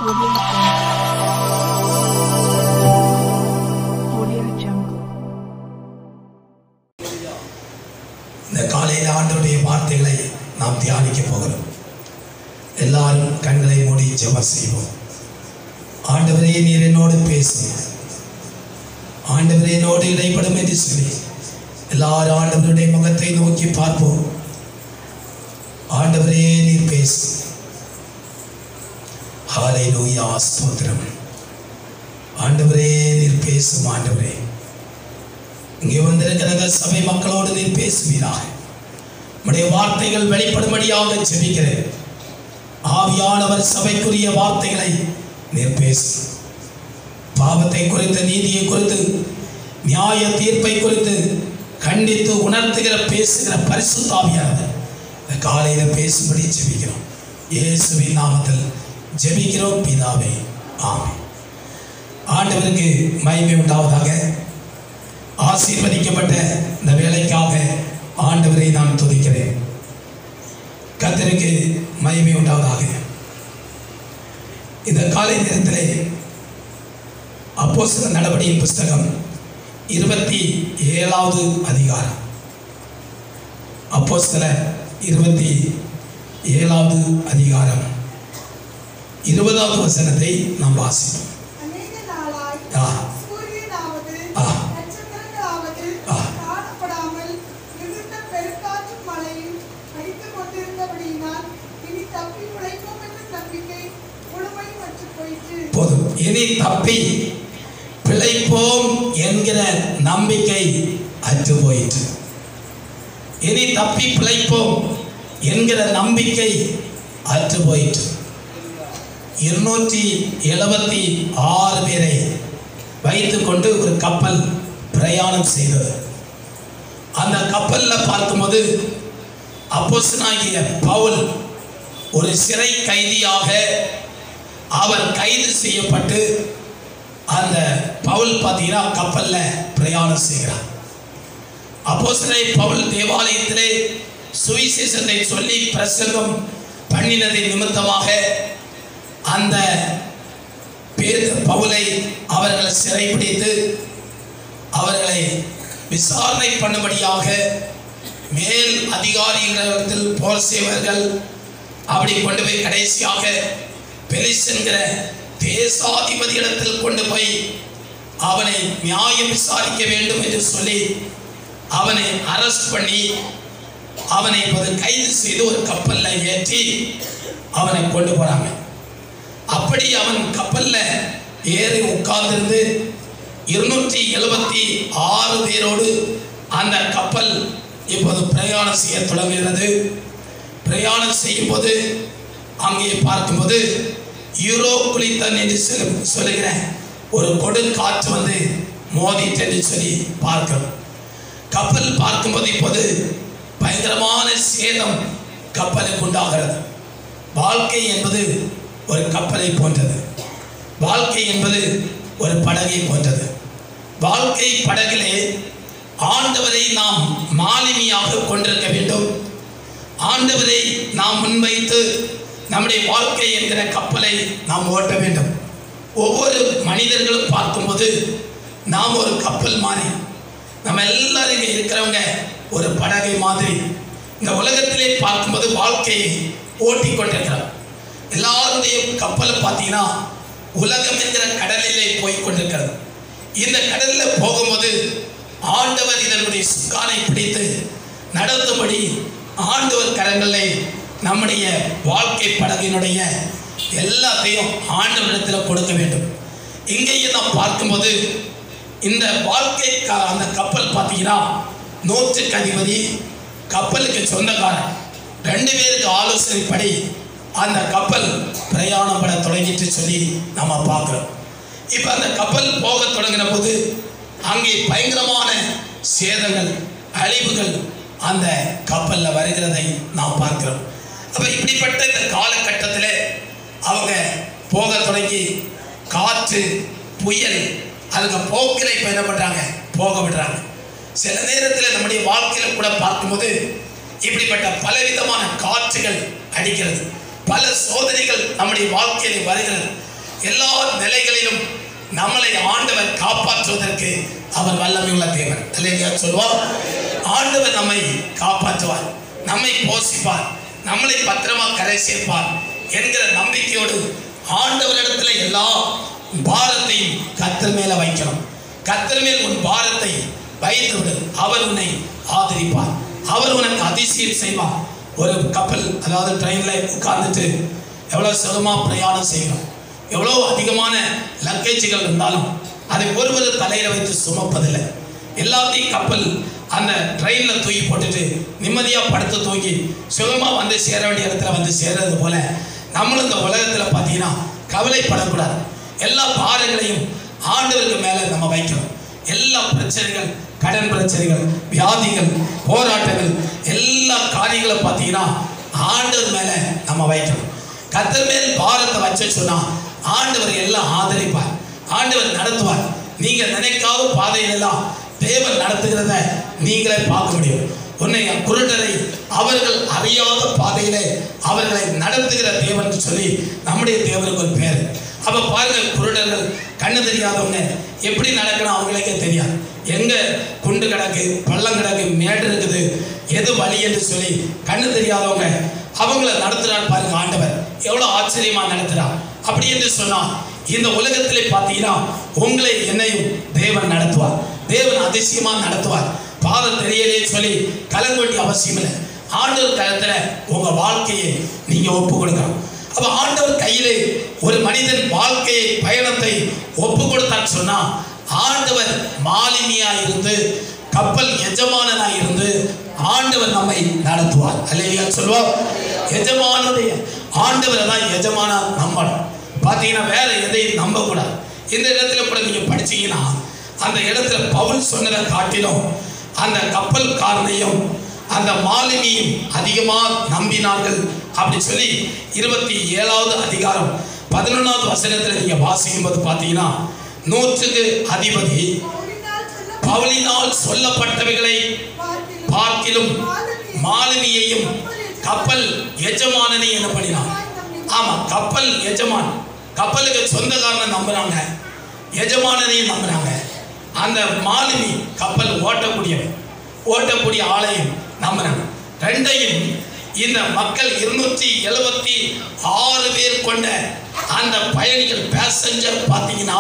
Audio Jungle. Audio Jungle. இந்த காலையில் ஆண்டவருடைய வார்த்தைகளை நாம் தியானிக்க போகிறோம் எல்லாரும் கண்களை மூடி ஜெபம் செய்வோம் ஆண்டவரே நீர் என்னோடு பேசும் ஆண்டவரே என்னோடு இடைப்படும் என்று சொல்லி எல்லாரும் ஆண்டவருடைய முகத்தை நோக்கி பார்ப்போம் ஆண்டவரே நீர் பேசு ஹாலை நோயா ஸ்தோத்திரம் ஆண்டவரே நீர் பேசும் ஆண்டவரே இங்கே வந்திருக்கிற சபை மக்களோடு நீர் பேசுவீராக உம்முடைய வார்த்தைகள் வெளிப்படும்படியாக ஜெபிக்கிறேன் ஆவியானவர் சபைக்குரிய வார்த்தைகளை நீர் பேசு பாவத்தை குறித்து நீதியை குறித்து நியாய தீர்ப்பை குறித்து கண்டித்து உணர்த்துகிற பேசுகிற பரிசுத்தாவியானவர் இந்த காலையில் பேசும்படி ஜெபிக்கிறோம் இயேசுவின் நாமத்தில் ஜெபிக்கிறோம் பிதாவே ஆமென் ஆண்டவருக்கு மகிமை உண்டாவதாக ஆசீர்வதிக்கப்பட்ட இந்த வேலைக்காக ஆண்டவரை நான் துதிக்கிறேன் கர்த்தருக்கு மகிமை உண்டாவதாக இந்த காலை நேரத்திலே அப்போஸ்தல நடவடிக்கையின் புஸ்தகம் இருபத்தி ஏழாவது அதிகாரம் அப்போஸ்தல இருபத்தி ஏழாவது அதிகாரம் இருபதாவது வசனத்தை நாம் வாசிப்போம் அநேக நாளாய் ஆ. சூரியனாவது, ஆ. நட்சத்திரங்களாவது ஆ. காணப்படாமல் மிகுந்த பெருங்காற்றும் மழையும் அடித்துக் கொண்டிருந்தபடியினால், இனி தப்பி பிழைப்போம் என்ற நம்பிக்கை முழுமையற்றுப் போயிற்று. போதும் இனி தப்பி பிழைப்போம் என்கிற நம்பிக்கை அற்று போயிற்று இனி தப்பி பிழைப்போம் என்கிற நம்பிக்கை அற்று போயிற்று இருநூற்றி எழுபத்தி ஆறு பேரை வைத்துக்கொண்டு ஒரு கப்பல் பிரயாணம் செய்தது அந்த கப்பல்ல பார்க்கும்போது அப்போஸ்தலனாகிய பவுல் ஒரு சிறை கைதியாக அவர் கைது செய்யப்பட்டு அந்த பவுல் பார்த்தீங்கன்னா கப்பல்ல பிரயாணம் செய்கிறார் அப்போஸ்தலனை பவுல் தேவாலயத்திலே சுவிசேஷத்தை சொல்லி பிரசங்கம் பண்ணினதை நிமித்தமாக அந்த பேர் பவுலை அவர்கள் சிறைப்பிடித்து அவர்களை விசாரணை பண்ணும்படியாக மேல் அதிகாரிகளிடத்தில் போர் செய்வர்கள் அப்படி கொண்டு போய் கடைசியாக பெலிஸ் என்கிற தேசாதிபதியிடத்தில் கொண்டு போய் அவனை நியாயம் விசாரிக்க வேண்டும் என்று சொல்லி அவனை அரெஸ்ட் பண்ணி அவனை இப்போது கைது செய்து ஒரு கப்பல்ல ஏற்றி அவனை கொண்டு போறாங்க அப்படி அவன் கப்பல்ல ஏறி உட்கார்ந்திருந்து இருநூற்றி எழுபத்தி ஆறு பேரோடு அந்த கப்பல் இப்போது பிரயாணம் செய்ய தொடங்குகிறது பிரயாணம் செய்யும்போது அங்கே பார்க்கும்போது யூரோ குளித்தன் என்று சொல்லு- சொல்லுகிற ஒரு கொடுங்காற்று வந்து மோதிட்டு என்று சொல்லி பார்க்கிறோம் கப்பல் பார்க்கும்போது இப்போது பயங்கரமான சேதம் கப்பலுக்கு உண்டாகிறது வாழ்க்கை என்பது ஒரு கப்பலை போன்றது வாழ்க்கை என்பது ஒரு படகை போன்றது வாழ்க்கை படகிலே ஆண்டவரை நாம் மாலுமியாக கொண்டிருக்க வேண்டும் ஆண்டவரை நாம் முன்வைத்து நம்முடைய வாழ்க்கை என்கிற கப்பலை நாம் ஓட்ட வேண்டும் ஒவ்வொரு மனிதர்களும் பார்க்கும்போது நாம் ஒரு கப்பல் மாதிரி நம்ம எல்லாரும் இங்கே இருக்கிறவங்க ஒரு படகை மாதிரி இந்த உலகத்திலே பார்க்கும்போது வாழ்க்கையை ஓட்டி கொண்டிருக்கிறோம் எல்லாருடைய கப்பலை பார்த்தீங்கன்னா உலகம் என்கிற கடலிலே போய் கொண்டிருக்கிறது இந்த கடலில் போகும்போது ஆண்டவர் இதனுடைய சுக்கானை பிடித்து நடத்தும்படி ஆண்டவர் கரங்களை நம்முடைய வாழ்க்கை படகினுடைய எல்லாத்தையும் ஆண்டவரிடத்தில் கொடுக்க வேண்டும் இங்கேயும் நாம் பார்க்கும்போது இந்த வாழ்க்கை க- அந்த கப்பல் பார்த்தீங்கன்னா நூற்றுக்கு அதிபதி கப்பலுக்கு சொந்தக்காரன் ரெண்டு பேருக்கு ஆலோசனைப்படி அந்த கப்பல் பிரயாணம் பட தொடங்கிட்டு சொல்லி நம்ம பார்க்குறோம் இப்போ அந்த கப்பல் போக தொடங்கின போது அங்கே பயங்கரமான சேதங்கள் அழிவுகள் அந்த கப்பலில் வருகிறதை நாம் பார்க்கிறோம் அப்போ இப்படிப்பட்ட இந்த காலகட்டத்தில் அவங்க போக தொடங்கி காற்று புயல் அதுக்கு போக்கில் இப்போ என்ன பண்ணுறாங்க போக விடுறாங்க சில நேரத்தில் நம்முடைய வாழ்க்கையில் கூட பார்க்கும்போது இப்படிப்பட்ட பலவிதமான காற்றுகள் அடிக்கிறது பல சோதனைகள் நம்முடைய வாழ்க்கையில் வருகிறது எல்லா நிலைகளிலும் நம்மளை ஆண்டவர் காப்பாற்றுவதற்கு அவர் வல்லமையுள்ள தேவன் இல்லையா சொல்வார் ஆண்டவர் நம்மை காப்பாற்றுவார் நம்மை போஷிப்பார் நம்மளை பத்திரமா கரை சேர்ப்பார் என்கிற நம்பிக்கையோடு ஆண்டவரிடத்துல எல்லா பாரத்தையும் கத்தர் மேல வைக்கணும் கத்தர் மேல் உன் பாரத்தை வைத்து விடு அவர் உன்னை ஆதரிப்பார் அவர் உனக்கு அதிசயம் செய்வார் ஒரு கப்பல் அதாவது ட்ரெயின்ல உட்கார்ந்துட்டு எவ்வளவு சுகமா பிரயாணம் செய்கிறோம் எவ்வளோ அதிகமான லக்கேஜுகள் இருந்தாலும் அதை ஒருவர் தலையில வைத்து சுமப்பதில்லை எல்லாத்தையும் கப்பல் அந்த ட்ரெயினில் தூக்கி போட்டுட்டு நிம்மதியாக படுத்து தூங்கி சுகமாக வந்து சேர வேண்டிய இடத்துல வந்து சேர்றது போல நம்மளும் இந்த உலகத்தில் பார்த்தீங்கன்னா கவலைப்படக்கூடாது எல்லா பாரங்களையும் ஆண்டவருக்கு மேலே நம்ம வைக்கணும் எல்லா பிரச்சனைகள் கடன் பிரச்சனைகள் வியாதிகள் போராட்டங்கள் எல்லா காரியங்களும் பார்த்தீங்கன்னா ஆண்டவர் மேலே நம்ம வைக்கணும் கத்தர் மேல் பாரத்தை வச்ச சொன்னா ஆண்டவர் எல்லாம் ஆதரிப்பார் ஆண்டவர் நடத்துவார் நீங்க நினைக்காத பாதையிலெல்லாம் தேவன் நடத்துகிறத நீங்களே பார்க்க முடியும் உன்னை குருடரை அவர்கள் அறியாத பாதையிலே அவர்களை நடத்துகிற தேவன் சொல்லி நம்முடைய தேவனுக்கு ஒரு பேர் அப்ப பாருங்க குருடர்கள் கண்ணு தெரியாதவங்க எப்படி நடக்கணும் அவங்களுக்கே தெரியாது எங்க குண்டு கிடக்கு பள்ளம் கிடக்கு மேடு இருக்குது எது வழி என்று சொல்லி கண்ணு தெரியாதவங்க அவங்கள நடத்துறார் பாருங்க ஆண்டவர் எவ்வளவு ஆச்சரியமா நடத்துறார் அப்படி என்று சொன்னா இந்த உலகத்திலே பார்த்தீங்கன்னா உங்களை என்னையும் தேவன் நடத்துவார் தேவன் அதிசயமா நடத்துவார் பாதம் தெரியலே சொல்லி கலங்க வேண்டிய அவசியம் இல்லை ஆண்டவர் கருத்துல உங்க வாழ்க்கையை நீங்க ஒப்பு கொடுக்கணும் அப்ப ஆண்டவர் கையிலே ஒரு மனிதன் வாழ்க்கையை பயணத்தை ஒப்பு கொடுத்தான்னு சொன்னா ஆண்டவர் மாலினியா இருந்து கப்பல் எஜமானனா இருந்து ஆண்டவர் நம்மை நடத்துவார் அல்லையா சொல்லுவோம் எஜமானுடைய ஆண்டவரை தான் எஜமானா நம்பணும் பார்த்தீங்கன்னா வேற எதையும் நம்பக்கூடாது இந்த இடத்துல கூட நீங்க படிச்சீங்கன்னா அந்த இடத்துல பவுல் சொன்னதை காட்டிலும் அந்த கப்பல்காரனையும் அந்த மாலுமியும் அதிகமாக நம்பினார்கள் அப்படி சொல்லி இருபத்தி ஏழாவது அதிகாரம் பதினொன்றாவது வசனத்தில் நீங்க வாசிக்கும் போது பார்த்தீங்கன்னா நூற்றுக்கு அதிபதி பவுலினால் சொல்ல பவுலினால் சொல்லப்பட்டவைகளை பார்க்கிலும் பார்க்கிலும் மாலுமியையும் கப்பல் எஜமானனை என்ன பண்ணினான் ஆமா கப்பல் எஜமான் கப்பலுக்கு சொந்தக்காரனை நம்புறாங்க எஜமானனையும் நம்புறாங்க அந்த மாலுமி கப்பல் ஓட்டக்கூடியவன் ஓட்டக்கூடிய ஆளையும் நம்புறாங்க ரெண்டையும் இந்த மக்கள் இருநூற்றி எழுபத்தி ஆறு பேர் கொண்ட அந்த பயணிகள் பேசஞ்சர் பார்த்தீங்கன்னா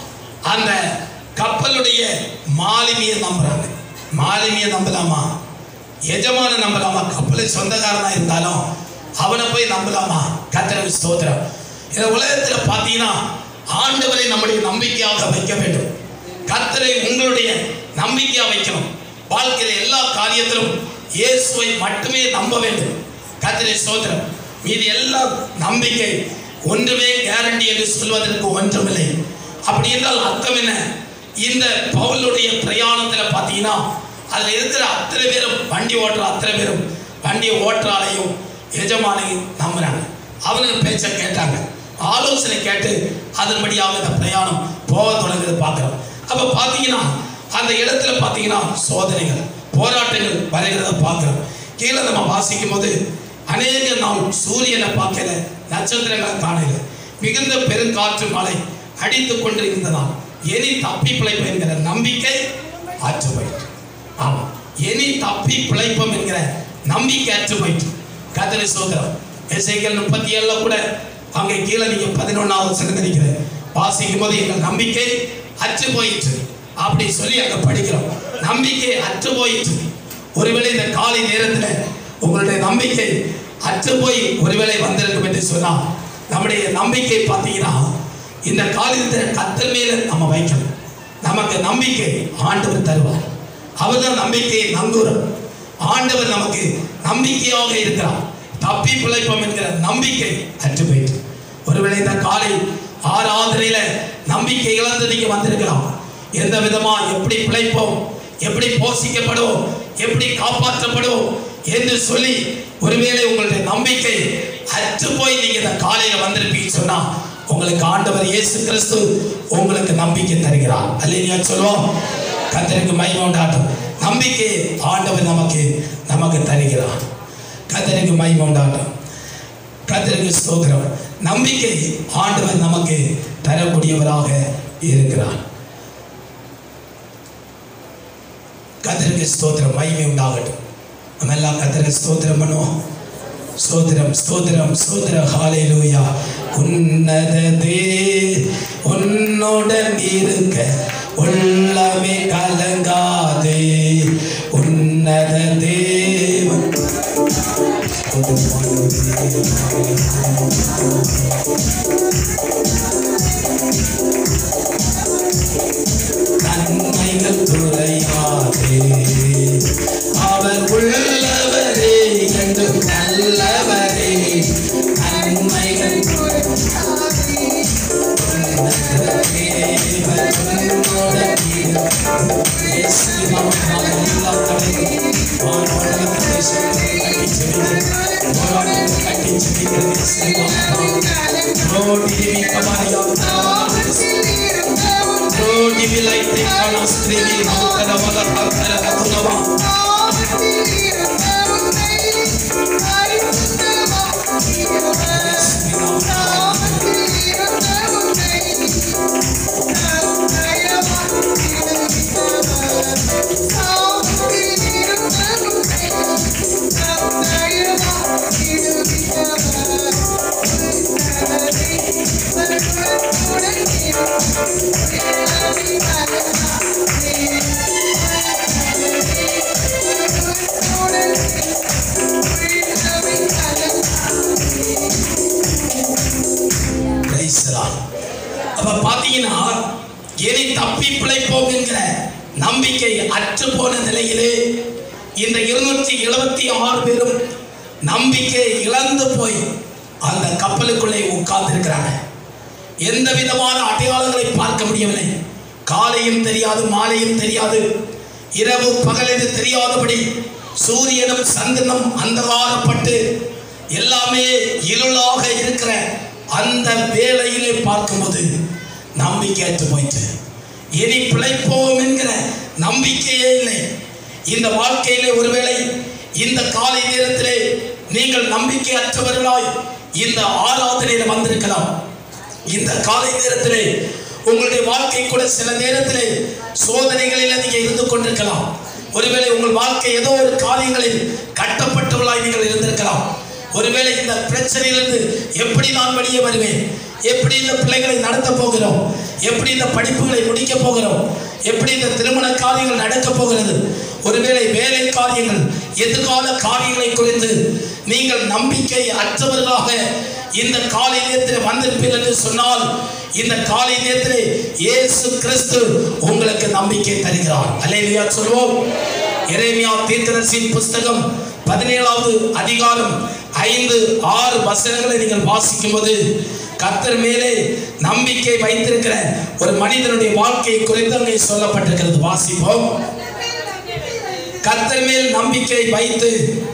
அந்த கப்பலுடைய மாலுமியை நம்புறாங்க மாலுமியை நம்பலாமா எஜமான நம்பலாமா கப்பலுக்கு சொந்தக்காரனா இருந்தாலும் அவனை போய் நம்பலாமா கத்தரவு ஸ்தோத்திரம் இந்த உலகத்துல பார்த்தீங்கன்னா ஆண்டவரை நம்முடைய நம்பிக்கையாக வைக்க வேண்டும் கத்தரை உங்களுடைய நம்பிக்கையா வைக்கணும் வாழ்க்கையில எல்லா காரியத்திலும் இயேசுவை மட்டுமே நம்ப வேண்டும் கத்தரை ஸ்தோத்திரம் மீதி எல்லா நம்பிக்கை ஒன்றுமே கேரண்டி என்று சொல்வதற்கு ஒன்றுமில்லை அப்படி என்றால் அர்த்தம் என்ன இந்த பவுலுடைய பிரயாணத்தில் பார்த்தீங்கன்னா அதில் இருக்கிற அத்தனை பேரும் வண்டி ஓட்டுற அத்தனை பேரும் வண்டியை ஓட்டுறாலையும் எஜமானையும் நம்புறாங்க அவனுக்கு பேச்சை கேட்டாங்க ஆலோசனை கேட்டு அதன்படியாக இந்த பிரயாணம் போக தொடங்குறது பார்க்குறோம் அப்போ பார்த்தீங்கன்னா அந்த இடத்துல பார்த்தீங்கன்னா சோதனைகள் போராட்டங்கள் வருகிறத பார்க்குறோம் கீழே நம்ம வாசிக்கும் போது அநேக நாள் சூரியனை பார்க்கல நட்சத்திரங்களை காணல மிகுந்த பெருங்காற்று மழை அடித்து கொண்டிருந்த நாள் எனி தப்பி பிழைப்பு என்கிற நம்பிக்கை ஆற்று போயிற்று ஆமா எனி தப்பி பிழைப்போம் என்கிற நம்பிக்கை அற்று போயிற்று கதறி சோதரம் எசைகள் முப்பத்தி ஏழுல கூட அங்கே கீழே நீங்க பதினொன்னாவது சங்கதிக்கிற வாசிக்கும் போது எங்கள் நம்பிக்கை அற்று போயிற்று அப்படி சொல்லி அங்க படிக்கிறோம் நம்பிக்கை அற்று போயிற்று ஒருவேளை இந்த காலை நேரத்தில் உங்களுடைய நம்பிக்கை அற்று போய் ஒருவேளை வந்திருக்கும் என்று சொன்னால் நம்முடைய நம்பிக்கை பார்த்தீங்கன்னா இந்த காலத்தில் கத்தர் மேல நம்ம வைக்கணும் நமக்கு நம்பிக்கை ஆண்டவர் தருவார் அவர் தான் நம்பிக்கையை நம்புகிறோம் ஆண்டவர் நமக்கு நம்பிக்கையாக இருக்கிறார் தப்பி பிழைப்போம் என்கிற நம்பிக்கை அற்று போயிட்டு ஒருவேளை இந்த காலை ஆராதனையில நம்பிக்கை இழந்து நீங்க வந்திருக்கலாம் எந்த விதமா எப்படி பிழைப்போம் எப்படி போஷிக்கப்படுவோம் எப்படி காப்பாற்றப்படுவோம் என்று சொல்லி ஒருவேளை உங்களுடைய நம்பிக்கை அற்று போய் நீங்க இந்த காலையில வந்திருப்பீங்க சொன்னா உங்களுக்கு ஆண்டவர் இயேசு கிறிஸ்து உங்களுக்கு நம்பிக்கை தருகிறார் அல்லையா சொல்லுவோம் கத்தருக்கு மகிமை உண்டாட்டும் நம்பிக்கை ஆண்டவர் நமக்கு நமக்கு தருகிறார் கத்தருக்கு மகிமை உண்டாட்டும் கத்தருக்கு ஸ்தோத்திரம் நம்பிக்கை ஆண்டவர் நமக்கு தரக்கூடியவராக இருக்கிறார் கத்தருக்கு ஸ்தோத்திரம் மகிமை உண்டாகட்டும் நம்ம எல்லாம் கத்தருக்கு ஸ்தோத்திரம் பண்ணுவோம் ஸ்தோத்திரம் ஸ்தோத்திரம் ஸ்தோத்திரம் ஹalleluya உன்னததே உன்னுடன் இருக்க உள்ளமே கலங்காதே உன்னத தேவன் நன்மைகள் குறையாதே அவர் உள்ளவரே என்று நல்லவரே நன்மைகள் Praise the Lord. அப்ப பாத்தீங்கன்னா இனி தப்பி பிழைப்போம் என்கிற நம்பிக்கை அற்று போன நிலையிலே இந்த இருநூற்றி எழுபத்தி ஆறு பேரும் நம்பிக்கை இழந்து போய் அந்த கப்பலுக்குள்ளே உட்கார்ந்து இருக்கிறாங்க எந்த விதமான அடையாளங்களை பார்க்க முடியவில்லை காலையும் தெரியாது மாலையும் தெரியாது இரவு பகல் என்று தெரியாதபடி சூரியனும் சந்திரனும் அந்தகாரப்பட்டு எல்லாமே இருளாக இருக்கிற அந்த வேளையிலே பார்க்கும்போது நம்பிக்கையற்று போயிட்டு இனி பிழைப்போம் என்கிற நம்பிக்கையே இல்லை இந்த வாழ்க்கையிலே ஒருவேளை இந்த காலை நேரத்திலே நீங்கள் நம்பிக்கையற்றவர்களாய் இந்த ஆராதனையில் வந்திருக்கலாம் இந்த காலை நேரத்திலே உங்களுடைய வாழ்க்கை கூட சில நேரத்திலே சோதனைகளில் நீங்கள் இருந்து கொண்டிருக்கலாம் ஒருவேளை உங்கள் வாழ்க்கை ஏதோ ஒரு காரியங்களில் கட்டப்பட்டவர்களாய் நீங்கள் இருந்திருக்கலாம் ஒருவேளை இந்த பிரச்சனையிலிருந்து எப்படி நான் வெளியே வருவேன் எப்படி இந்த பிள்ளைகளை நடத்த போகிறோம் எப்படி இந்த படிப்புகளை முடிக்க போகிறோம் எப்படி இந்த திருமண காரியங்கள் நடக்க போகிறது ஒருவேளை வேலை காரியங்கள் எதிர்கால காரியங்களை குறித்து நீங்கள் நம்பிக்கை அற்றவர்களாக இந்த காலை நேரத்தில் வந்திருப்பீர்கள் என்று சொன்னால் இந்த காலை நேரத்திலே இயேசு கிறிஸ்து உங்களுக்கு நம்பிக்கை தருகிறார் அல்லேலியா சொல்வோம் எரேமியா தீர்க்கதரிசியின் புஸ்தகம் பதினேழாவது அதிகாரம் ஐந்து ஆறு வசனங்களை நீங்கள் வாசிக்கும்போது கர்த்தர் மேலே நம்பிக்கை வைத்திருக்கிற ஒரு மனிதனுடைய வாழ்க்கையை குறித்து அங்கே சொல்லப்பட்டிருக்கிறது வாசிப்போம் கர்த்தர் மேல் நம்பிக்கை வைத்து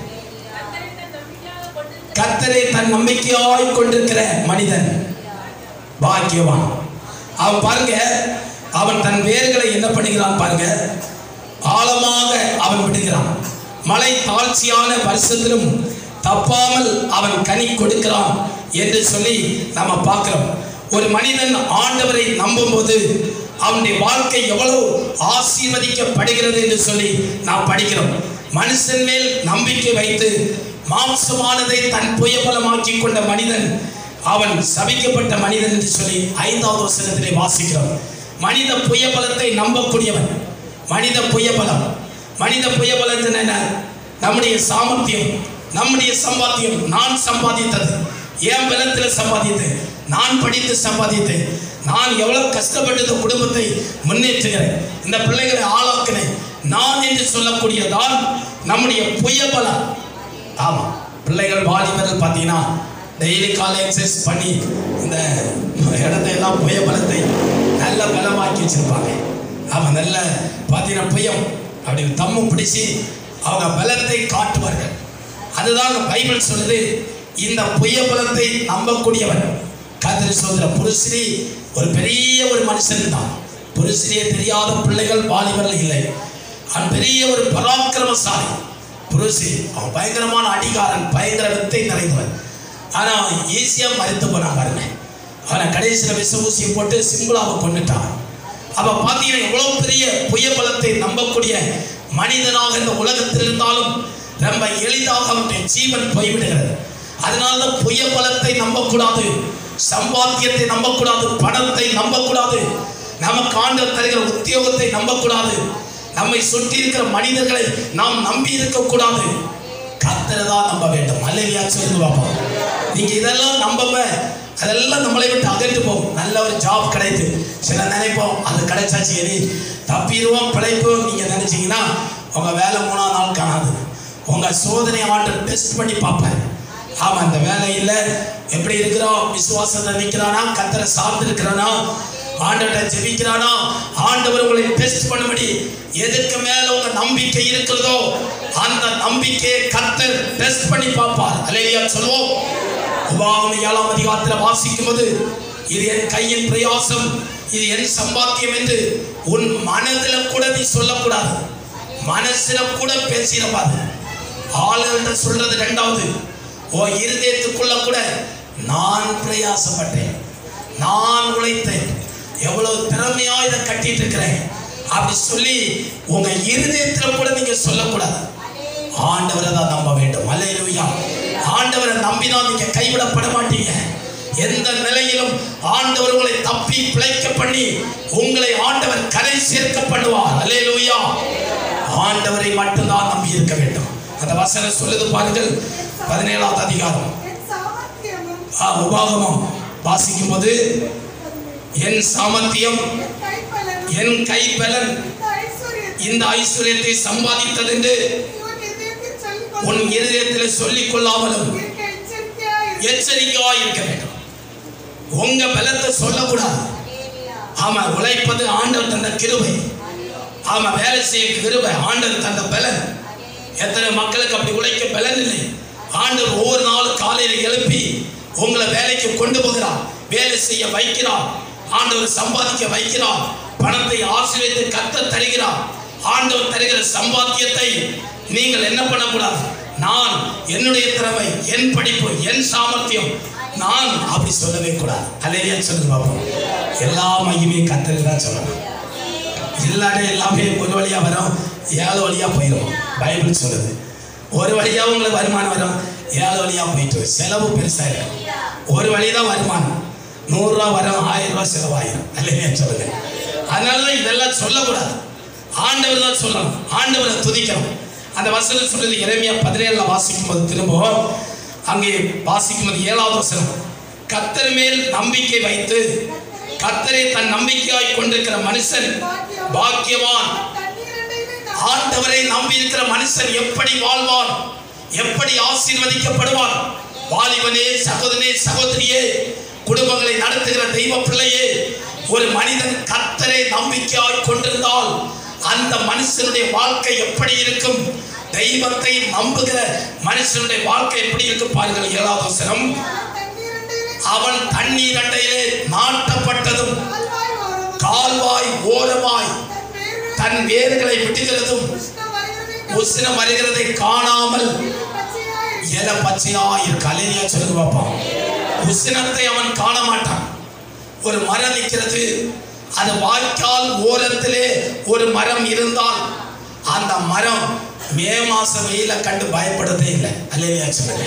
கர்த்தரை தன் நம்பிக்கையாய் கொண்டிருக்கிற மனிதன் பாக்கியவான் அவன் பாருங்க அவன் தன் வேர்களை என்ன பண்ணுகிறான் பாருங்க ஆழமாக அவன் விடுகிறான் மலை தாழ்ச்சியான வருஷத்திலும் தப்பாமல் அவன் கனி கொடுக்கிறான் என்று சொல்லி நம்ம பார்க்கிறோம் ஒரு மனிதன் ஆண்டவரை நம்பும்போது அவனுடைய வாழ்க்கை எவ்வளவு ஆசீர்வதிக்கப்படுகிறது என்று சொல்லி நாம் படிக்கிறோம் மனுஷன் மேல் நம்பிக்கை வைத்து மாம்சமானதை தன் புயபலமாக்கி கொண்ட மனிதன் அவன் சபிக்கப்பட்ட மனிதன் என்று சொல்லி ஐந்தாவது வசனத்திலே வாசிக்கிறோம் மனித புயபலத்தை நம்பக்கூடியவன் மனித புயபலம் மனித புயபலம் என்ன நம்முடைய சாமர்த்தியம் நம்முடைய சம்பாத்தியம் நான் சம்பாதித்தது என் பலத்தில் சம்பாதித்தேன் நான் படித்து சம்பாதித்தேன் நான் எவ்வளவு கஷ்டப்பட்டு இந்த குடும்பத்தை முன்னேற்றுகிறேன் இந்த பிள்ளைகளை ஆளாக்கினேன் நான் என்று சொல்லக்கூடியதான் நம்முடைய புயபலம் ஆமாம் பிள்ளைகள் வாலிபர்கள் பார்த்தீங்கன்னா டெய்லி காலை எக்ஸசைஸ் பண்ணி இந்த இடத்தை எல்லாம் புய பலத்தை நல்ல பலமாக்கி வச்சிருப்பாங்க அவன் நல்ல பார்த்தீங்கன்னா புயம் அப்படி தம்மு பிடிச்சி அவங்க பலத்தை காட்டுவார்கள் அதுதான் பைபிள் சொல்லுது இந்த புய பலத்தை நம்பக்கூடியவன் கத்திரி சோதர புருஷினி ஒரு பெரிய ஒரு மனுஷன் தான் புருஷினியே தெரியாத பிள்ளைகள் வாலிபர்கள் இல்லை அவன் பெரிய ஒரு பராக்கிரமசாலி புருஷி அவன் பயங்கரமான அடிகாரன் பயங்கர வித்தை நிறைந்தவன் ஆனா ஈஸியா மறுத்து போனான் பாருங்க அவனை கடைசியில் விஷ ஊசியை போட்டு சிம்பிளாவை கொண்டுட்டான் அப்ப பார்த்தீங்கன்னா எவ்வளவு பெரிய புய பலத்தை நம்பக்கூடிய மனிதனாக இந்த உலகத்தில் இருந்தாலும் ரொம்ப எளிதாக அவனுடைய ஜீவன் போய்விடுகிறது அதனால தான் புய பலத்தை நம்பக்கூடாது சம்பாத்தியத்தை நம்பக்கூடாது பணத்தை நம்பக்கூடாது நமக்கு ஆண்டவர் தருகிற உத்தியோகத்தை நம்பக்கூடாது நம்மை சுற்றி இருக்கிற மனிதர்களை நாம் நம்பி இருக்கக்கூடாது கர்த்தரை தான் நம்ப வேண்டும் அல்லையா சொல்லுங்க பார்ப்போம் நீங்க இதெல்லாம் நம்பம அதெல்லாம் நம்மளை விட்டு அகன்று போகும் நல்ல ஒரு ஜாப் கிடைத்து சில நினைப்போம் அது கிடைச்சாச்சு எது தப்பிடுவோம் பிழைப்போம் நீங்க நினைச்சீங்கன்னா உங்க வேலை மூணாம் நாள் காணாது உங்க சோதனை ஆண்டர் டெஸ்ட் பண்ணி பார்ப்பாரு ஆமா அந்த வேலையில் எப்படி இருக்கிறோம் விசுவாசத்தை நிற்கிறானா கத்தரை சார்ந்து இருக்கிறானா ஆண்டவரை ஜெபிக்கிறானா ஆண்டவர் உங்களை டெஸ்ட் பண்ணும்படி எதுக்கு மேல உங்க நம்பிக்கை இருக்கிறதோ அந்த நம்பிக்கையை கத்தர் டெஸ்ட் பண்ணி பார்ப்பார் அலையா சொல்லுவோம் உபாகம ஏழாம் அதிகாரத்தில் வாசிக்கும் போது இது என் கையின் பிரயாசம் இது என் சம்பாத்தியம் என்று உன் மனதில் கூட நீ சொல்லக்கூடாது மனசுல கூட பேசிடப்பாது ஆளுகிட்ட சொல்றது ரெண்டாவது ஓ இருதயத்துக்குள்ள கூட நான் பிரயாசப்பட்டேன் நான் உழைத்தேன் எவ்வளவு திறமையா இதை கட்டிட்டு இருக்கிறேன் அப்படி சொல்லி உங்க இருதயத்துல கூட நீங்க சொல்லக்கூடாது ஆண்டவரை தான் நம்ப வேண்டும் அல்லேலூயா ஆண்டவரை நம்பினால் நீங்க கைவிடப்பட மாட்டீங்க எந்த நிலையிலும் ஆண்டவர் உங்களை தப்பி பிழைக்க பண்ணி உங்களை ஆண்டவர் கரை சேர்க்க பண்ணுவார் அல்லேலூயா ஆண்டவரை மட்டும்தான் நம்பி இருக்க வேண்டும் அந்த வசனம் சொல்லுது பாருங்கள் பதினேழாவது அதிகாரம் என் சாமர்த்தியமும் ஆ, உபாகமம் வாசிக்கும் போது என் சாமர்த்தியம் என் கைப்பலனும் என் கைப்பலன் இந்த ஐஸ்வர்யத்தை இந்த ஐஸ்வர்யத்தை சம்பாதித்தது என்று இவன் இதயத்தில் சொல்லிக் உன் கொண்டு இருதயத்தில் சொல்லிக் கொள்ளாமலும் இருக்க எச்சரிக்கையாய் இரு. எச்சரிக்கையா இருக்க வேண்டும் உங்க பலத்தை சொல்லக்கூடாது ஆமா உழைப்பது ஆண்டவர் தந்த கிருபை ஆமா வேலை செய்ய கிருபை ஆண்டவர் தந்த பலன் எத்தனை மக்களுக்கு அப்படி உழைக்க பலன் இல்லை ஆண்டவர் ஒவ்வொரு நாளும் காலையில் எழுப்பி உங்களை வேலைக்கு கொண்டு போகிறார் வேலை செய்ய வைக்கிறார் ஆண்டவர் சம்பாதிக்க வைக்கிறார் பணத்தை ஆசீர்வதித்து கத்த தருகிறார் ஆண்டவர் தருகிற சம்பாத்தியத்தை நீங்கள் என்ன பண்ணக்கூடாது நான் என்னுடைய திறமை என் படிப்பு என் சாமர்த்தியம் நான் அப்படி சொல்லவே கூடாது அலையா சொல்லுங்க பாப்போம் எல்லா மகிமையும் கத்தருக்கு தான் சொல்லணும் இல்லாட்டி எல்லாமே ஒரு வழியா வரும் ஏழு வழியா போயிடும் பைபிள் சொல்லுது ஒரு வழியா உங்களுக்கு வருமானம் வரும் ஏழு வழியா போயிட்டு வரும். செலவு பெருசா இருக்கும் ஒரு வழி தான் வருமானம் நூறுரூவா வரும் ஆயிரம் ரூபாய் செலவாயிரும் இல்லையா சொல்லுங்க அதனால தான் இதெல்லாம் சொல்லக்கூடாது ஆண்டவர் தான் சொல்லணும் ஆண்டவரை துதிக்கணும் அந்த வசனம் சொல்றது இறைமையா பதினேழுல வாசிக்கும் போது திரும்ப அங்கே வாசிக்கும் போது ஏழாவது வசனம் கத்தர் மேல் நம்பிக்கை வைத்து கத்தரை தன் நம்பிக்கையாய் கொண்டிருக்கிற மனுஷன் பாக்கியவான் தண்ணீர் அண்டையிலே நான் ஆண்டவரை நம்பி இருக்கிற மனுஷன் எப்படி வாழ்வான் எப்படி ஆசீர்வதிக்கப்படுவான் வாலிபனே சகோதரனே சகோதரியே குடும்பங்களை நடத்துகிற தெய்வ பிள்ளையே ஒரு மனிதன் கர்த்தரை நம்பிக்கையாய் கொண்டிருந்தால் அந்த மனுஷனுடைய வாழ்க்கை எப்படி இருக்கும் தெய்வத்தை நம்புகிற மனுஷனுடைய வாழ்க்கை எப்படி இருக்கும் பாருங்கள் ஏழாவது வசனம் தண்ணீர் அண்டையிலே அவன் தண்ணீர் அண்டையிலே நாட்டப்பட்டதும் கால்வாய் ஓரமும் கால்வாய் ஓரமாய் தன் வேர்கள் தன் வேர்களை விடுகிறதும் உஷ்ணம் வருகிறதை உஷ்ணம் வருகிறதை காணாமல் கண்டு பச்சையாய் இரு. இலை பச்சையா இருக்கு அலையா சொல்லுங்க பார்ப்போம் உஷ்ணத்தை அவன் காண மாட்டான் ஒரு மரம் நிற்கிறது அது வாய்க்கால் ஓரத்திலே ஒரு மரம் இருந்தால் அந்த மரம் மே மாசம் வெயில கண்டு பயப்படுறதே இல்லை அல்லையா சொல்லுங்க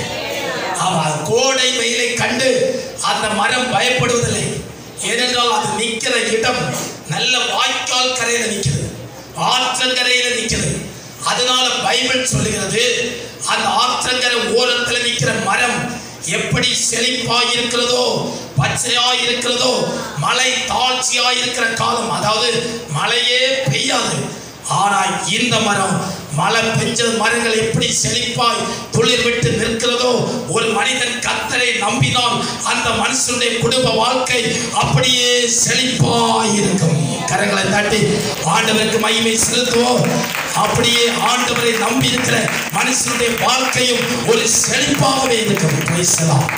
அவன் கோடை வெயிலை கண்டு அந்த மரம் பயப்படுவதில்லை ஏனென்றால் அது நிற்கிற இடம் நல்ல வாய்க்கால் கரையில நிற்கிறது ஆற்றங்கரையில நிற்கிறது அதனால பைபிள் சொல்லுகிறது அந்த ஆற்றங்கரை ஓரத்தில் நிற்கிற மரம் எப்படி செழிப்பாய் இருக்கிறதோ பச்சையாய் இருக்கிறதோ மழை தாழ்ச்சியாய் இருக்கிற காலம் அதாவது மழையே பெய்யாது ஆனால் இந்த மரம் மழை பெஞ்ச மரங்கள் எப்படி செழிப்பாய் துளிர் விட்டு நிற்கிறதோ ஒரு மனிதன் கத்தரை நம்பினால் அந்த மனுஷனுடைய குடும்ப வாழ்க்கை அப்படியே செழிப்பாய் இருக்கும் கரங்களை தட்டி ஆண்டவருக்கு மகிமை செலுத்துவோம் அப்படியே ஆண்டவரை நம்பி இருக்கிற மனுஷனுடைய வாழ்க்கையும் ஒரு செழிப்பாகவே இருக்கும் பேசலாம்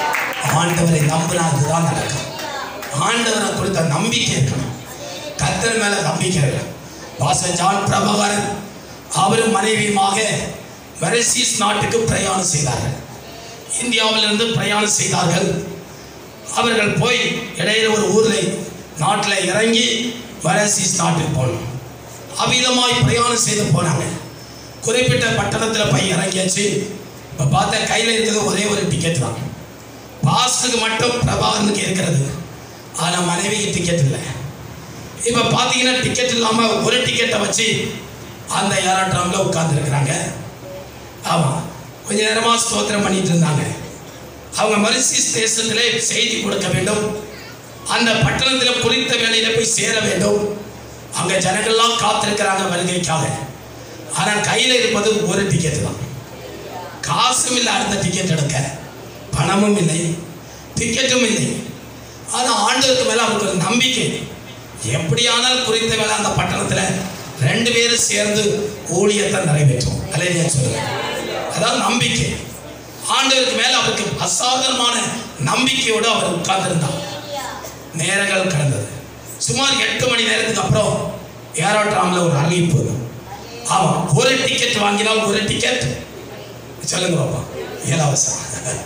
ஆண்டவரை நம்பினா அதுதான் நடக்கும் ஆண்டவரை கொடுத்த நம்பிக்கை இருக்கணும் கத்தர் மேல நம்பிக்கை இருக்கணும் பாச ஜான் பிரபாகரன் அவரும் மனைவியுமாக வெரசீஸ் நாட்டுக்கு பிரயாணம் செய்தார்கள் இந்தியாவிலிருந்து பிரயாணம் செய்தார்கள் அவர்கள் போய் இடையில ஒரு ஊரில் நாட்டில் இறங்கி மரசிஸ் நாட்டுக்கு போனோம் அவ்விதமாய் பிரயாணம் செய்து போனாங்க குறிப்பிட்ட பட்டணத்தில் போய் இறங்கியாச்சு இப்போ பார்த்தா கையில் இருக்கிறது ஒரே ஒரு டிக்கெட் தான் பாஸ்டுக்கு மட்டும் பிரபாகரனுக்கு இருக்கிறது ஆனால் மனைவிக்கு டிக்கெட் இல்லை இப்போ பார்த்தீங்கன்னா டிக்கெட் இல்லாமல் ஒரு டிக்கெட்டை வச்சு அந்த ஏரோட்ராமில் உட்காந்துருக்குறாங்க ஆமாம் கொஞ்ச நேரமாக ஸ்தோத்திரம் பண்ணிட்டு இருந்தாங்க அவங்க மரிசிஸ் தேசத்திலே செய்தி கொடுக்க வேண்டும் அந்த பட்டணத்தில் குறித்த வேலையில் போய் சேர வேண்டும் அங்கே ஜனங்கள்லாம் காத்திருக்கிறாங்க வருகைக்காக ஆனால் கையில் இருப்பது ஒரு டிக்கெட் தான் காசும் இல்லை அடுத்த டிக்கெட் எடுக்க பணமும் இல்லை டிக்கெட்டும் இல்லை ஆனால் ஆண்டவருக்கு மேலே அவருக்கு ஒரு நம்பிக்கை எப்படியானால் குறித்த வேலை அந்த பட்டணத்தில் ரெண்டு பேரும் சேர்ந்து ஊழியத்தை நிறைவேற்றும் அலையா சொல்லுங்க அதாவது நம்பிக்கை ஆண்டவருக்கு மேலே அவருக்கு அசாதாரணமான நம்பிக்கையோடு அவர் உட்கார்ந்திருந்தார் நேரங்கள் கடந்தது சுமார் எட்டு மணி நேரத்துக்கு அப்புறம் ஏரோட்ராமில் ஒரு அறிவிப்பு ஆமாம் ஒரு டிக்கெட் வாங்கினால் ஒரு டிக்கெட் சொல்லுங்க பாப்பா இலவசம்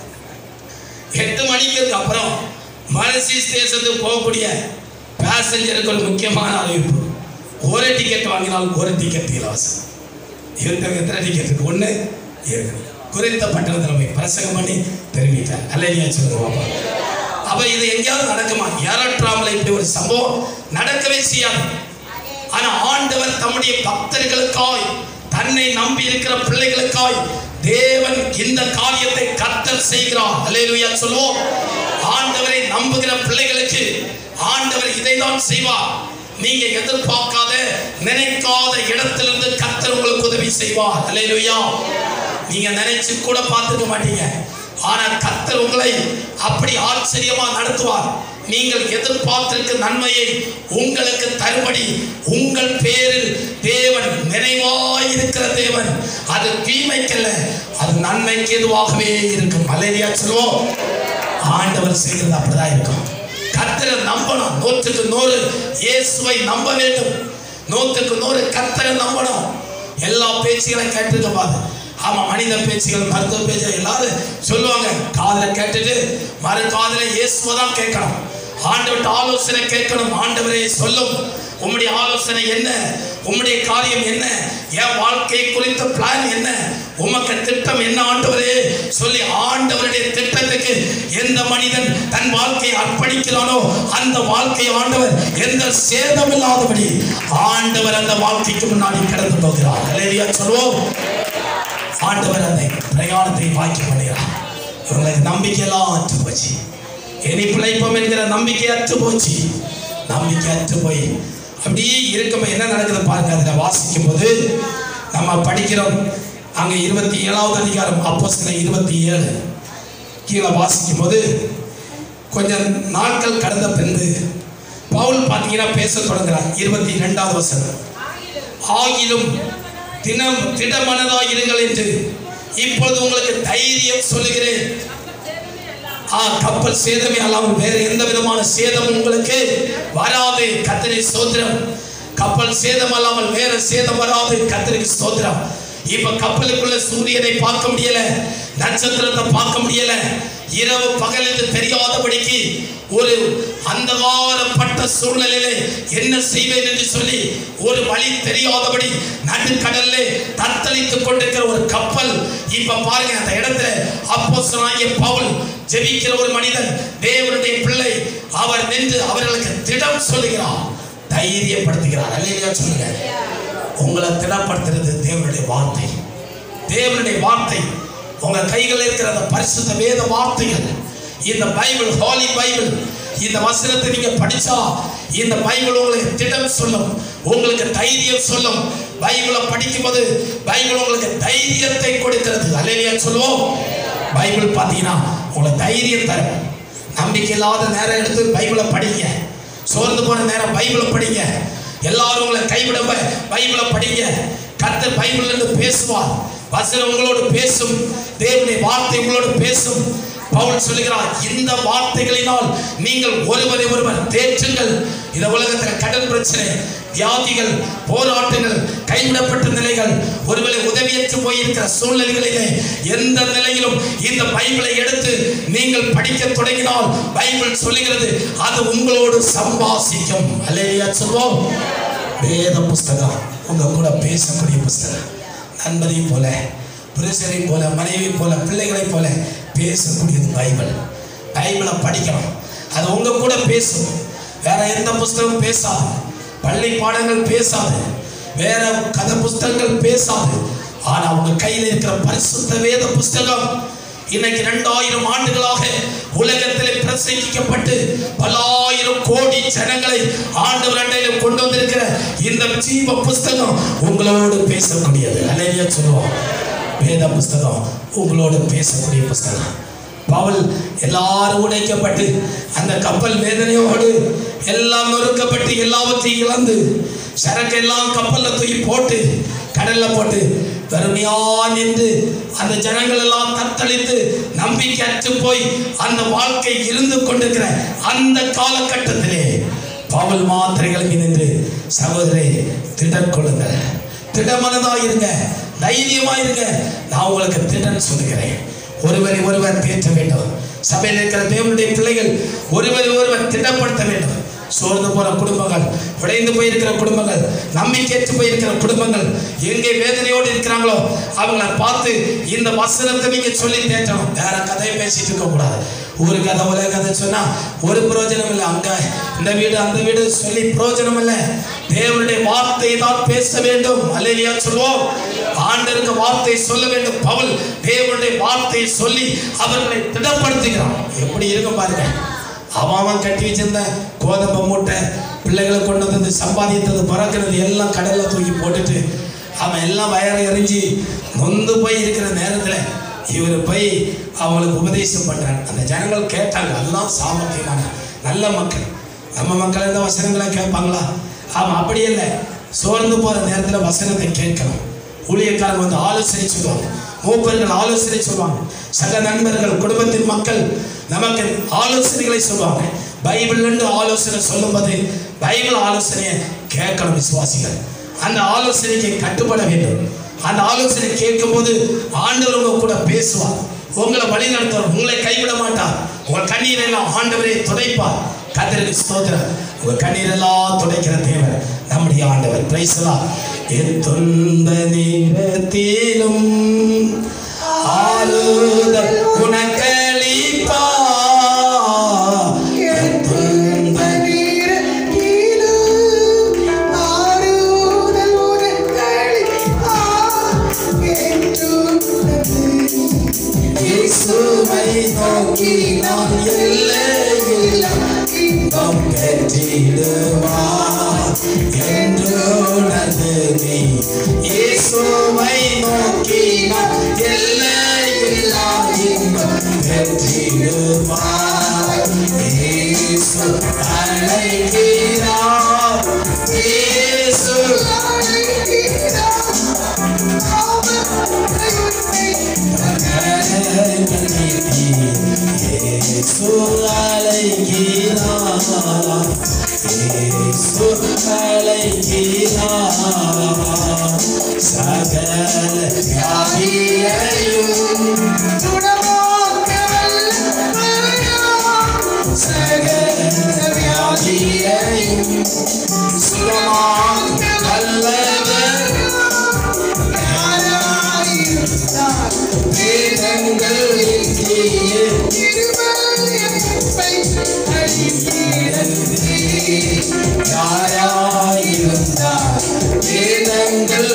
எட்டு மணிக்கு அப்புறம் மலசிஸ் தேசத்துக்கு போகக்கூடிய பேசஞ்சருக்கு ஒரு முக்கியமான அறிவிப்பு ஒரு டிக்கெட் வாங்கினால் ஒரு டிக்கெட் இலவசம் இருக்க எத்தனை டிக்கெட் இருக்கு ஒன்று இருக்குது குறித்த பட்டணத்தில் போய் பிரசங்கம் பண்ணி தெரிவித்தார் அல்லையா சொல்லுங்க பாப்பா அப்ப இது எங்கேயாவது நடக்குமா ஏறற்றாமல் இப்படி ஒரு சம்பவம் நடக்கவே செய்யாது ஆனா ஆண்டவர் தம்முடைய பக்தர்களுக்காய் தன்னை நம்பி இருக்கிற பிள்ளைகளுக்காய் தேவன் இந்த காரியத்தை கத்தர் செய்கிறார் அல்லேலூயா சொல்லுவோம் ஆண்டவரை நம்புகிற பிள்ளைகளுக்கு ஆண்டவர் இதை தான் செய்வார் நீங்க எதிர்பார்க்காத நினைக்காத இடத்திலிருந்து கத்தர் உங்களுக்கு உதவி செய்வார் அல்லேலூயா நீங்க நினைச்சு கூட பார்த்துக்க மாட்டீங்க ஆனா கத்தர் உங்களை அப்படி ஆச்சரியமா நடத்துவார் நீங்கள் எதிர்பார்த்திருக்க நன்மையை உங்களுக்கு தரும்படி உங்கள் பேரில் தேவன் நிறைவாய் இருக்கிற தேவன் அது தீமைக்கல்ல அது நன்மைக்கு எதுவாகவே இருக்கும் மலேரியா சொல்லுவோம் ஆண்டவர் செய்கிறது அப்படிதான் இருக்கும் கத்தரை நம்பணும் நூற்றுக்கு நூறு இயேசுவை நம்ப வேண்டும் நூற்றுக்கு நூறு கத்தரை நம்பணும் எல்லா பேச்சுகளையும் கேட்டுக்க பாரு ஆமா மனித பேச்சுகள் மருத்துவ பேச்சு எல்லாரும் சொல்லுவாங்க காதுல கேட்டுட்டு மறு காதுல இயேசுவை தான் கேட்கணும் ஆண்டவர்கிட்ட ஆலோசனை கேட்கணும் ஆண்டவரே சொல்லும் உம்முடைய ஆலோசனை என்ன உம்முடைய காரியம் என்ன என் வாழ்க்கை குறித்த பிளான் என்ன உமக்கு திட்டம் என்ன ஆண்டவரே சொல்லி ஆண்டவருடைய திட்டத்துக்கு எந்த மனிதன் தன் வாழ்க்கையை அர்ப்பணிக்கிறானோ அந்த வாழ்க்கை ஆண்டவர் எந்த சேதம் இல்லாதபடி ஆண்டவர் அந்த வாழ்க்கைக்கு முன்னாடி கடந்து போகிறார் அல்லேலூயா சொல்வோம் ஆண்டவர் அந்த பிரயாணத்தை வாக்கி பண்ணுகிறார் இவங்களுக்கு நம்பிக்கையெல்லாம் அற்று போச்சு இனி பிழைப்போம் என்கிற நம்பிக்கை அற்று போச்சு நம்பிக்கை அற்று போய் அப்படியே இருக்கும் என்ன நடக்குது பாருங்க அதில் வாசிக்கும் போது நம்ம படிக்கிறோம் அங்கே இருபத்தி ஏழாவது அதிகாரம் அப்போ சில இருபத்தி ஏழு கீழே வாசிக்கும் போது கொஞ்சம் நாட்கள் கடந்த பின்பு பவுல் பார்த்தீங்கன்னா பேச தொடங்குறார் இருபத்தி ரெண்டாவது வசனம் ஆகிலும் தினம் திடமனதாய் இருங்கள் என்று இப்பொழுது உங்களுக்கு தைரியம் சொல்லுகிறேன் ஆ கப்பல் சேதமே அல்லாமல் வேற எந்த விதமான சேதம் உங்களுக்கு வராது கத்திரி ஸ்தோத்திரம் கப்பல் சேதம் அல்லாமல் வேற சேதம் வராது கத்திரிக்கு ஸ்தோத்திரம் இப்ப கப்பலுக்குள்ள சூரியனை பார்க்க முடியல நட்சத்திரத்தை பார்க்க முடியல இரவு பகல் என்று தெரியாதபடிக்கு ஒரு அந்தகாரப்பட்ட சூழ்நிலையிலே என்ன செய்வேன் என்று சொல்லி ஒரு வழி தெரியாதபடி நடுக்கடல்ல தத்தளித்துக் கொண்டிருக்கிற ஒரு கப்பல் இப்ப பாருங்க அந்த இடத்துல அப்போஸ்தலனாகிய பவுல் ஜெபிக்கிற ஒரு மனிதன் தேவனுடைய பிள்ளை அவர் நின்று அவர்களுக்கு திடம் சொல்லுகிறார் தைரியப்படுத்துகிறார் அல்லையா சொல்லுங்க உங்களை திடப்படுத்துறது தேவனுடைய வார்த்தை தேவனுடைய வார்த்தை உங்க கைகளில் இருக்கிற அந்த பரிசுத்த வேத வார்த்தைகள் இந்த பைபிள் ஹாலி பைபிள் இந்த வசனத்தை நீங்க படிச்சா இந்த பைபிள் உங்களுக்கு திடம் சொல்லும் உங்களுக்கு தைரியம் சொல்லும் பைபிளை படிக்கும்போது பைபிள் உங்களுக்கு தைரியத்தை கொடுக்கிறது அல்லையா சொல்லுவோம் பைபிள் பார்த்தீங்கன்னா உங்களுக்கு தைரியம் தரும் நம்பிக்கை இல்லாத நேரம் எடுத்து பைபிளை படிங்க சோர்ந்து போன நேரம் பைபிளை படிங்க எல்லாரும் உங்களை கைவிட பைபிளை படிங்க கர்த்தர் பைபிள்ல இருந்து பேசுவார் வசனம் உங்களோடு பேசும் தேவனுடைய வார்த்தை உங்களோடு பேசும் பவுல் சொல்லுகிறார் இந்த வார்த்தைகளினால் நீங்கள் ஒருவரை ஒருவர் தேற்றுங்கள் இந்த உலகத்தில் கடன் பிரச்சனை வியாதிகள் போராட்டங்கள் கைவிடப்பட்ட நிலைகள் ஒருவேளை உதவியற்று போயிருக்கிற சூழ்நிலைகளிலே எந்த நிலையிலும் இந்த பைபிளை எடுத்து நீங்கள் படிக்க தொடங்கினால் பைபிள் சொல்லுகிறது அது உங்களோடு சம்பாசிக்கும் அல்லையா சொல்வோம் வேத புஸ்தகம் உங்க கூட பேசக்கூடிய புஸ்தகம் நண்பரை போல புருஷரை போல மனைவி போல பிள்ளைகளை போல பேசக்கூடியது பைபிள் பைபிளை படிக்கணும் அது உங்க கூட பேசும் வேற எந்த புஸ்தகமும் பேசாது பள்ளி பாடங்கள் பேசாது வேற கதை புஸ்தகங்கள் பேசாது ஆனா உங்க கையில் இருக்கிற பரிசுத்த வேத புஸ்தகம் இன்னைக்கு ரெண்டாயிரம் ஆண்டுகளாக உலகத்திலே பிரசங்கிக்கப்பட்டு பல்லாயிரம் கோடி ஜனங்களை ஆண்டவர் அண்டையில கொண்டு வந்திருக்கிற இந்த ஜீவ புஸ்தகம் உங்களோடு பேசக்கூடியது அலையா சொல்லுவோம் வேத புஸ்தகம் உங்களோடு பேசக்கூடிய புஸ்தகம் பவுல் எல்லாரும் உடைக்கப்பட்டு அந்த கப்பல் வேதனையோடு எல்லாம் நொறுக்கப்பட்டு எல்லாவற்றையும் இழந்து சரக்கு எல்லாம் கப்பல்ல தூக்கி போட்டு கடல்ல போட்டு வெறுமையா நின்று அந்த ஜனங்கள் எல்லாம் தத்தளித்து நம்பிக்கை அற்று போய் அந்த வாழ்க்கை இருந்து கொண்டிருக்கிற அந்த காலகட்டத்திலே பவுல் மாத்திரைகள் நின்று சகோதரே திடர் கொள்ளுங்கள் திடமனதா இருங்க தைரியமா இருங்க நான் உங்களுக்கு திடன் சொல்லுகிறேன் ஒருவரை ஒருவர் தேற்ற வேண்டும் சபையில் இருக்கிற தேவனுடைய பிள்ளைகள் ஒருவரை ஒருவர் திடப்படுத்த வேண்டும் சோர்ந்து போன குடும்பங்கள் உடைந்து போயிருக்கிற குடும்பங்கள் நம்பிக்கையற்று போயிருக்கிற குடும்பங்கள் எங்கே வேதனையோடு இருக்கிறாங்களோ அவங்கள பார்த்து இந்த வசனத்தை நீங்க சொல்லி தேற்றணும் வேற கதையை பேசிட்டு இருக்க கூடாது ஒரு கதை உலக கதை சொன்னா ஒரு பிரயோஜனம் இல்லை அங்க இந்த வீடு அந்த வீடு சொல்லி பிரயோஜனம் இல்லை தேவனுடைய வார்த்தையை தான் பேச வேண்டும் அல்லையா சொல்லுவோம் ஆண்டருக்கு வார்த்தை சொல்ல வேண்டும் பவுல் தேவனுடைய வார்த்தையை சொல்லி அவர்களை திடப்படுத்துகிறான் எப்படி இருக்கும் பாருங்க அவன் அவன் கட்டி வச்சிருந்த கோதம்பை மூட்டை பிள்ளைகளை கொண்டு வந்து சம்பாதித்தது பறக்கிறது எல்லாம் கடல்ல தூக்கி போட்டுட்டு அவன் எல்லாம் வயரை எறிஞ்சு நொந்து போய் இருக்கிற நேரத்தில் இவர் போய் அவங்களுக்கு உபதேசம் பண்றாங்க அந்த ஜனங்கள் கேட்டாங்க அதுதான் சாமர்த்தியமான நல்ல மக்கள் நம்ம மக்கள் இந்த வசனங்களை கேட்பாங்களா ஆமாம் அப்படி இல்லை சோர்ந்து போகிற நேரத்தில் வசனத்தை கேட்கணும் ஊழியக்காரங்க வந்து ஆலோசனை சொல்லுவாங்க மூப்பர்கள் ஆலோசனை சொல்லுவாங்க சக நண்பர்கள் குடும்பத்தின் மக்கள் நமக்கு ஆலோசனைகளை சொல்லுவாங்க பைபிள் என்று ஆலோசனை சொல்லும்போது பைபிள் ஆலோசனையை கேட்கணும் விசுவாசிகள் அந்த ஆலோசனைக்கு கட்டுப்பட வேண்டும் அந்த ஆலோசனை கேட்கும்போது ஆண்டவர் உங்க கூட பேசுவார் உங்களை வழி நடத்துவார் உங்களை கைவிட மாட்டார் உங்கள் கண்ணீரெல்லாம் ஆண்டவரே துடைப்பார் கத்தருக்கு ஸ்தோத்திரம் உங்க கண்ணீரெல்லாம் துடைக்கிற தேவன் நம்முடைய ஆண்டவர் பிரைசலா என் துன்ப நேரத்திலும் ஆறுதல் உனக்களிப்பா என் துன்ப இயேசுவை நோக்கி நான் எல்லையில் இன்பம் பெற்றிடுவார் என்று உணர்ந்து நீ இயேசுவை நோக்கி நான் எல்லையில் இன்பம் பெற்றிடுவார் இயேசு அழைக்கிறார் இயேசு இயேசு அழைக்கிறார் இயேசு அழைக்கிறார் சகல வியாதியையும் சகல வியாதியையும் சுகமாக நல்லவர் வேதங்களில் தீயே யாராயிருந்தார் வேதங்கள்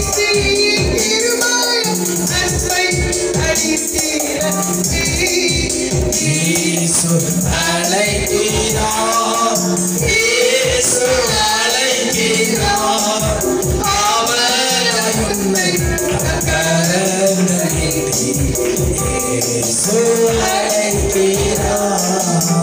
இயேசு அழைக்கிறார் இயேசு அழைக்கிறார் அவர் உன்னை கரங்களில் இயேசு அழைக்கிறார்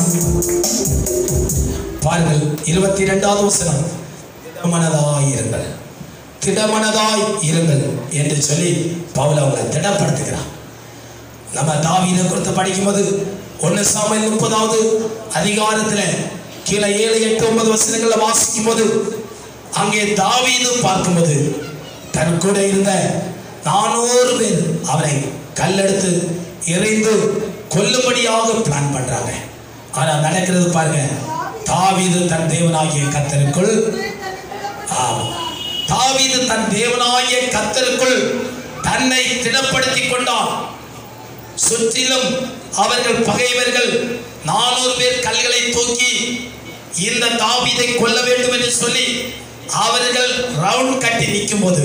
பாருங்கள் இருபத்தி இரண்டாவது வசனம் திடமனதாய் இருங்கள் திடமனதாய் இருங்கள் என்று சொல்லி பவுல் அவங்களை திடப்படுத்துகிறார் நம்ம தாவீதை குறித்து படிக்கும்போது ஒன்று சாமியல் முப்பதாவது அதிகாரத்தில் கீழே ஏழு எட்டு ஒன்பது வசனங்களில் வாசிக்கும் போது அங்கே தாவீது பார்க்கும்போது தன் கூட இருந்த நானூறு பேர் அவரை கல்லெடுத்து எறிந்து கொல்லும்படியாக பிளான் பண்றாங்க ஆனா நடக்கிறது பாருங்க தாவீது தன் தேவனாகிய கத்தருக்குள் ஆம். தாவீது தன் தேவனாகிய கத்தருக்குள் தன்னை திடப்படுத்திக் கொண்டான் சுற்றிலும் அவர்கள் பகைவர்கள் நானூறு பேர் கல்களை தூக்கி இந்த தாவீதை கொல்ல வேண்டும் என்று சொல்லி அவர்கள் ரவுண்ட் கட்டி நிற்கும் போது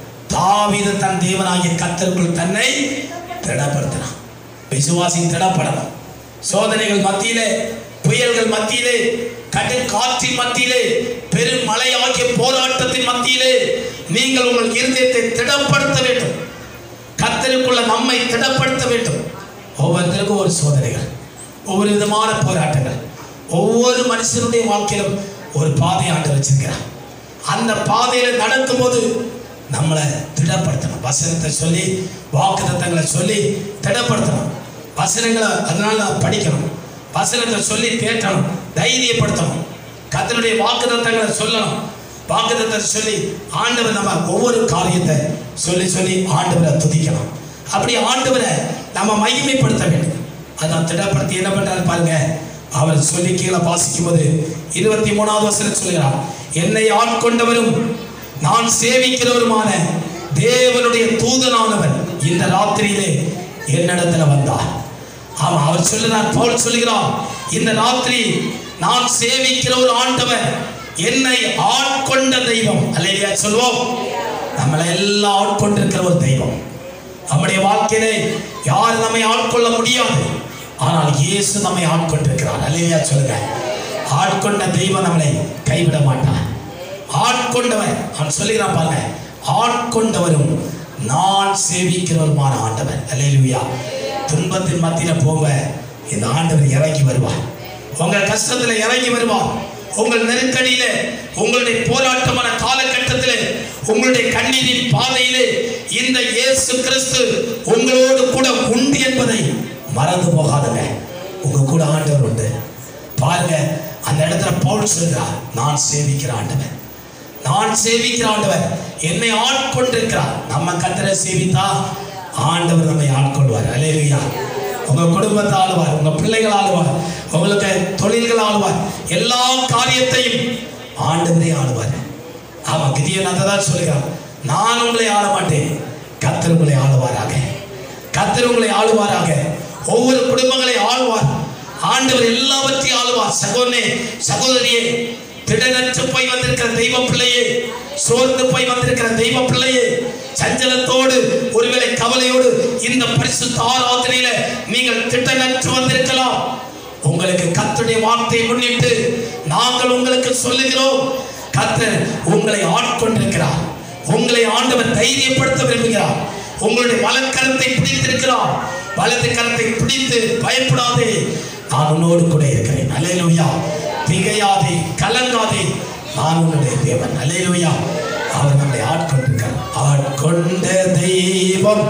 தாவீது தன் தேவனாகிய கத்தருக்குள் தன்னை திடப்படுத்தினான் விசுவாசி திடப்படணும் சோதனைகள் மத்தியிலே புயல்கள் மத்தியிலே கடும் காற்றின் மத்தியிலே பெரும் மழையாகிய போராட்டத்தின் மத்தியிலே நீங்கள் உங்கள் இருதயத்தை திடப்படுத்த வேண்டும் கத்தருக்குள்ள நம்மை திடப்படுத்த வேண்டும் ஒவ்வொருத்தருக்கும் ஒரு சோதனைகள் ஒவ்வொரு விதமான போராட்டங்கள் ஒவ்வொரு மனுஷனுடைய வாழ்க்கையிலும் ஒரு பாதை ஆண்டு வச்சிருக்கிறார் அந்த பாதையில நடக்கும்போது நம்மளை திடப்படுத்தணும் வசனத்தை சொல்லி வாக்குத்தத்தங்களை சொல்லி திடப்படுத்தணும் வசனங்களை அதனால படிக்கணும் வசனத்தை சொல்லி தேற்றணும் தைரியப்படுத்தணும் கத்தனுடைய வாக்குத்தத்தங்களை சொல்லணும் வாக்குத்தத்தை சொல்லி ஆண்டவர் நம்ம ஒவ்வொரு காரியத்தை சொல்லி சொல்லி ஆண்டவரை துதிக்கணும் அப்படி ஆண்டவரை நம்ம மகிமைப்படுத்த வேண்டும் அதான் திடப்படுத்தி என்ன பண்றாரு பாருங்க அவர் சொல்லி கீழே வாசிக்கும் போது இருபத்தி மூணாவது வசனம் சொல்கிறார் என்னை ஆட்கொண்டவரும் நான் சேவிக்கிறவருமான தேவனுடைய தூதனானவர் இந்த ராத்திரியிலே என்னிடத்துல வந்தார் ஆமா அவர் சொல்லுகிறார் பவுல் சொல்லுகிறார் இந்த ராத்திரி நான் சேவிக்கிற ஒரு ஆண்டவர் என்னை ஆட்கொண்ட தெய்வம் அல்லையா சொல்வோம் நம்மளை எல்லாம் ஆட்கொண்டிருக்கிற ஒரு தெய்வம் நம்முடைய வாழ்க்கையிலே யார் நம்மை ஆட்கொள்ள முடியாது ஆனால் இயேசு நம்மை ஆட்கொண்டிருக்கிறார் அல்லையா சொல்லுங்க ஆட்கொண்ட தெய்வம் நம்மளை கைவிட மாட்டார் ஆட்கொண்டவர் அவன் சொல்லுகிறான் பாருங்க ஆட்கொண்டவரும் நான் சேவிக்கிறவருமான ஆண்டவர் அல்லேலூயா துன்பத்தின் மத்தியில போக இந்த ஆண்டவர் இறங்கி வருவார் உங்கள் கஷ்டத்துல இறங்கி வருவார் உங்கள் நெருக்கடியில உங்களுடைய போராட்டமான காலகட்டத்திலே உங்களுடைய கண்ணீரின் பாதையிலே இந்த இயேசு கிறிஸ்து உங்களோடு கூட உண்டு என்பதை மறந்து போகாதுங்க உங்க கூட ஆண்டவர் உண்டு பாருங்க அந்த இடத்துல பவுல் சொல்கிறார் நான் சேவிக்கிற ஆண்டவர் நான் சேவிக்கிற ஆண்டவர் என்னை ஆட்கொண்டிருக்கிறார் நம்ம கத்தரை சேவித்தா ஆண்டவர் நம்மை ஆட்கொள்வார் அலேலுயா உங்க குடும்பத்தை ஆளுவார் உங்க பிள்ளைகள் ஆளுவார் உங்களுக்கு தொழில்கள் ஆளுவார் எல்லா காரியத்தையும் ஆண்டவரே ஆளுவார் ஆமா கிதியன் அதை தான் சொல்லுகிறான் நான் உங்களை ஆள மாட்டேன் கத்தர் உங்களை ஆளுவாராக கத்தர் உங்களை ஆளுவாராக ஒவ்வொரு குடும்பங்களை ஆளுவார் ஆண்டவர் எல்லாவற்றையும் ஆளுவார் சகோதரனே சகோதரியே திடனற்று போய் வந்திருக்கிற தெய்வ பிள்ளையே சோர்ந்து போய் வந்திருக்கிற தெய்வ பிள்ளையே சஞ்சலத்தோடு ஒருவேளை கவலையோடு இந்த பரிசுத்த ஆராதனையில நீங்கள் திட்டனற்று வந்திருக்கலாம் உங்களுக்கு கத்துடைய வார்த்தையை முன்னிட்டு நாங்கள் உங்களுக்கு சொல்லுகிறோம் கத்தர் உங்களை ஆட்கொண்டிருக்கிறார் உங்களை ஆண்டவர் தைரியப்படுத்த விரும்புகிறார் உங்களுடைய வலக்கரத்தை பிடித்திருக்கிறார் வலது கரத்தை பிடித்து பயப்படாதே நான் உன்னோடு கூட இருக்கிறேன் அல்லேலூயா திகையாதே கலங்காதே நான் உன்னுடைய தேவன் அல்லேலூயா அவர் நம்மை ஆட்கொண்டிருக்கிறார் ஆட்கொண்ட தெய்வம்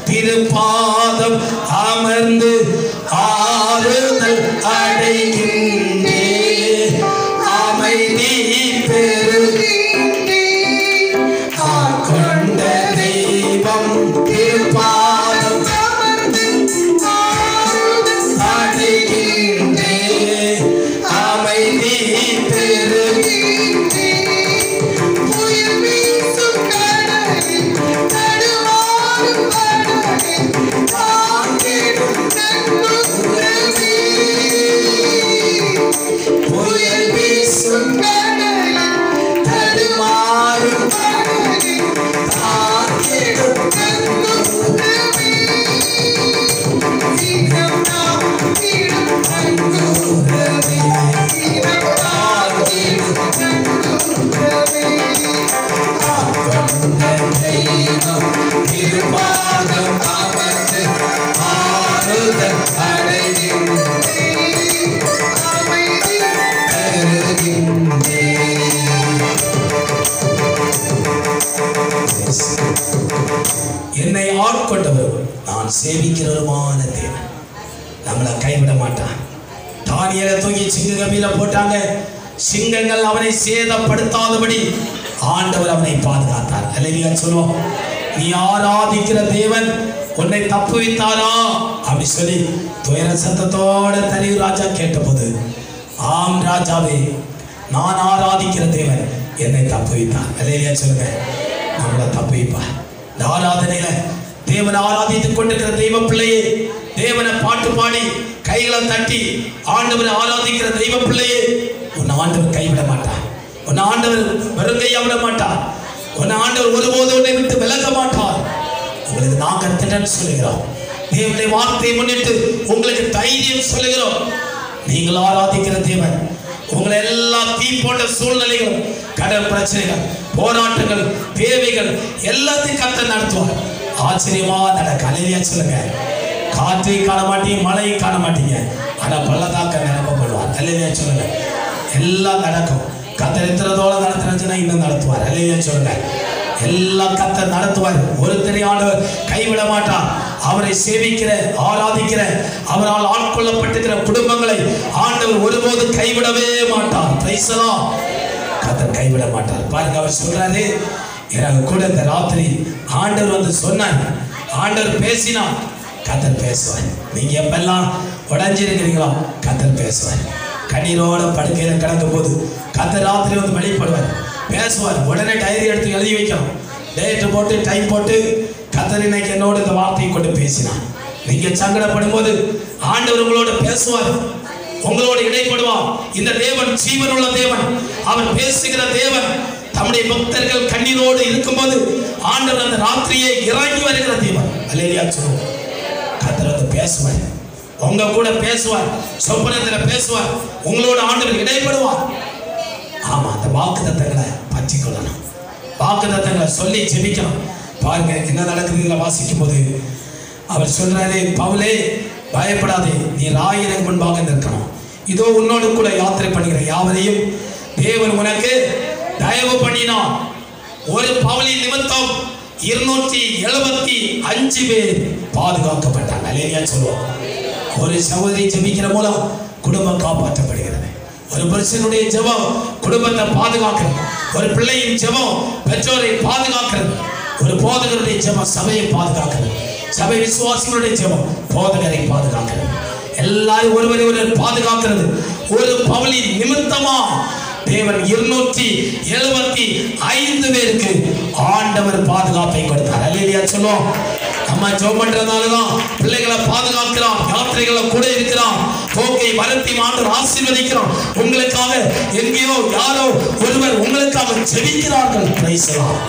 திருப்பாதம் அமர்ந்து ஆறுதல் அடைகின்றே அமைதி பெரு ஆட்கொண்ட தெய்வம் திருப்பாதம் அடைகின்றே அமைதி பெரு புயல் வீசும் தடுமாறும் ஆக்கிடும் தெய்வம் திருப்பாதம் அமர்ந்து ஆறுதல் அடைகின்றே என்னை ஆட்கொண்டவர் நான் சேவிக்கிறவருமான தேவன் நம்மளை கைவிட மாட்டான் தானியலை தூக்கி சிங்க கபில போட்டாங்க சிங்கங்கள் அவனை சேதப்படுத்தாதபடி ஆண்டவர் அவனை பாதுகாத்தார் அல்லையா சொல்லுவோம் நீ ஆராதிக்கிற தேவன் உன்னை தப்புவித்தாரா அப்படி சொல்லி துயர சத்தத்தோட தனி ராஜா கேட்டபோது ஆம் ராஜாவே நான் ஆராதிக்கிற தேவன் என்னை தப்புவித்தார் அல்லையா சொல்லுங்க நம்மளை தப்புவிப்பார் இந்த ஆராதனையில தேவனை ஆராதித்துக் கொண்டிருக்கிற தெய்வ பிள்ளையே தேவனை பாட்டு பாடி கைகளை தட்டி ஆண்டவரை ஆராதிக்கிற தெய்வ பிள்ளையே உன் ஆண்டவர் கைவிட மாட்டார் உன் ஆண்டவர் வெறுங்கையா விட மாட்டார் உன் ஆண்டவர் ஒருபோது உன்னை விட்டு விலக மாட்டார் உங்களுக்கு நாங்கள் திட்டம் சொல்லுகிறோம் தேவனுடைய வார்த்தையை முன்னிட்டு உங்களுக்கு தைரியம் சொல்லுகிறோம் நீங்கள் ஆராதிக்கிற தேவன் உங்களை எல்லா தீ போன்ற சூழ்நிலைகளும் கடன் பிரச்சனைகள் போராட்டங்கள் தேவைகள் எல்லாத்தையும் கத்த நடத்துவார் ஆச்சரியமா நடக்க அலையா சொல்லுங்க காற்றை காண மாட்டீங்க மழையை காண மாட்டீங்க ஆனா பள்ளத்தாக்க நிரப்ப பண்ணுவார் அலையா சொல்லுங்க எல்லாம் நடக்கும் கத்தர் எத்தனதோட நடத்துறதுன்னா இன்னும் நடத்துவார் அலையா சொல்லுங்க எல்லாம் கத்தர் நடத்துவார் ஒருத்தரை ஆண்டவர் கைவிட மாட்டார் அவரை சேவிக்கிற ஆராதிக்கிற அவரால் ஆட்கொள்ளப்பட்டிருக்கிற குடும்பங்களை ஆண்டவர் ஒருபோது கைவிடவே மாட்டார் பிரைசலா கத்தர் கைவிட மாட்டார் பாருங்க அவர் சொல்றாரு எனக்கு கூட இந்த ராத்திரி ஆண்டவர் வந்து சொன்னார் ஆண்டவர் பேசினார் கத்தர் பேசுவார் நீங்க எப்பெல்லாம் உடஞ்சிருக்கிறீங்களோ கத்தர் பேசுவார் கண்ணீரோட படுக்கையில கிடக்கும் போது கத்தர் ராத்திரி வந்து வெளிப்படுவார் பேசுவார் உடனே டைரி எடுத்து எழுதி வைக்கணும் டேட்டு போட்டு டைம் போட்டு கத்தர் இன்னைக்கு என்னோட இந்த வார்த்தையை கொண்டு பேசினார் நீங்க சங்கடப்படும் போது ஆண்டவர் உங்களோட பேசுவார் உங்களோடு இடைப்படுவார் இந்த தேவன் ஜீவனுள்ள தேவன் அவர் பேசுகிற தேவன் தம்முடைய பக்தர்கள் கண்ணீரோடு இருக்கும்போது ஆண்டவர் அந்த ராத்திரியை இறங்கி வருகிற தேவன் அல்லேலியா சொல்லுவோம் கத்தர் வந்து பேசுவார் உங்க கூட பேசுவார் சொப்பனத்தில் பேசுவார் உங்களோட ஆண்டவர் இடைப்படுவார் ஆமா அந்த வாக்கு தத்தங்களை பற்றி கொள்ளணும் வாக்கு தத்தங்களை சொல்லி ஜெபிக்கணும் பாருங்க என்ன நடக்குதுல வாசிக்கும் போது அவர் சொல்றாரு பவுலே பயப்படாதே நீ ராயனுக்கு முன்பாக நிற்கணும் இதோ உன்னோடு கூட யாத்திரை பண்ணுகிற யாவரையும் தேவன் உனக்கு தயவு பண்ணினான் ஒரு பவுலின் நிமித்தம் இருநூற்றி எழுபத்தி அஞ்சு பேர் பாதுகாக்கப்பட்டாங்க அலேரியா சொல்லுவோம் ஒரு சகோதரி ஜெபிக்கிற மூலம் குடும்பம் காப்பாற்றப்படுகிறது ஒரு புருஷனுடைய ஜெபம் குடும்பத்தை பாதுகாக்கிறது ஒரு பிள்ளையின் ஜெபம் பெற்றோரை பாதுகாக்கிறது ஒரு போதகருடைய ஜெபம் சபையை பாதுகாக்கிறது சபை விசுவாசிகளுடைய ஜெபம் போதகரை பாதுகாக்கிறது எல்லாரும் ஒருவரை ஒருவர் பாதுகாக்கிறது ஒரு பவுலி நிமித்தமா தேவன் இருநூற்றி எழுபத்தி ஐந்து பேருக்கு ஆண்டவர் பாதுகாப்பை கொடுத்தார் அல்லையா சொல்லுவோம் நம்ம ஜெபம் பண்றதுனாலதான் பிள்ளைகளை பாதுகாக்கிறான் யாத்திரைகளை கூட இருக்கிறான் போக்கை வரத்தி ஆண்டவர் ஆசீர்வதிக்கிறான் உங்களுக்காக எங்கேயோ யாரோ ஒருவர் உங்களுக்காக ஜெபிக்கிறார்கள் பிரைசலாம்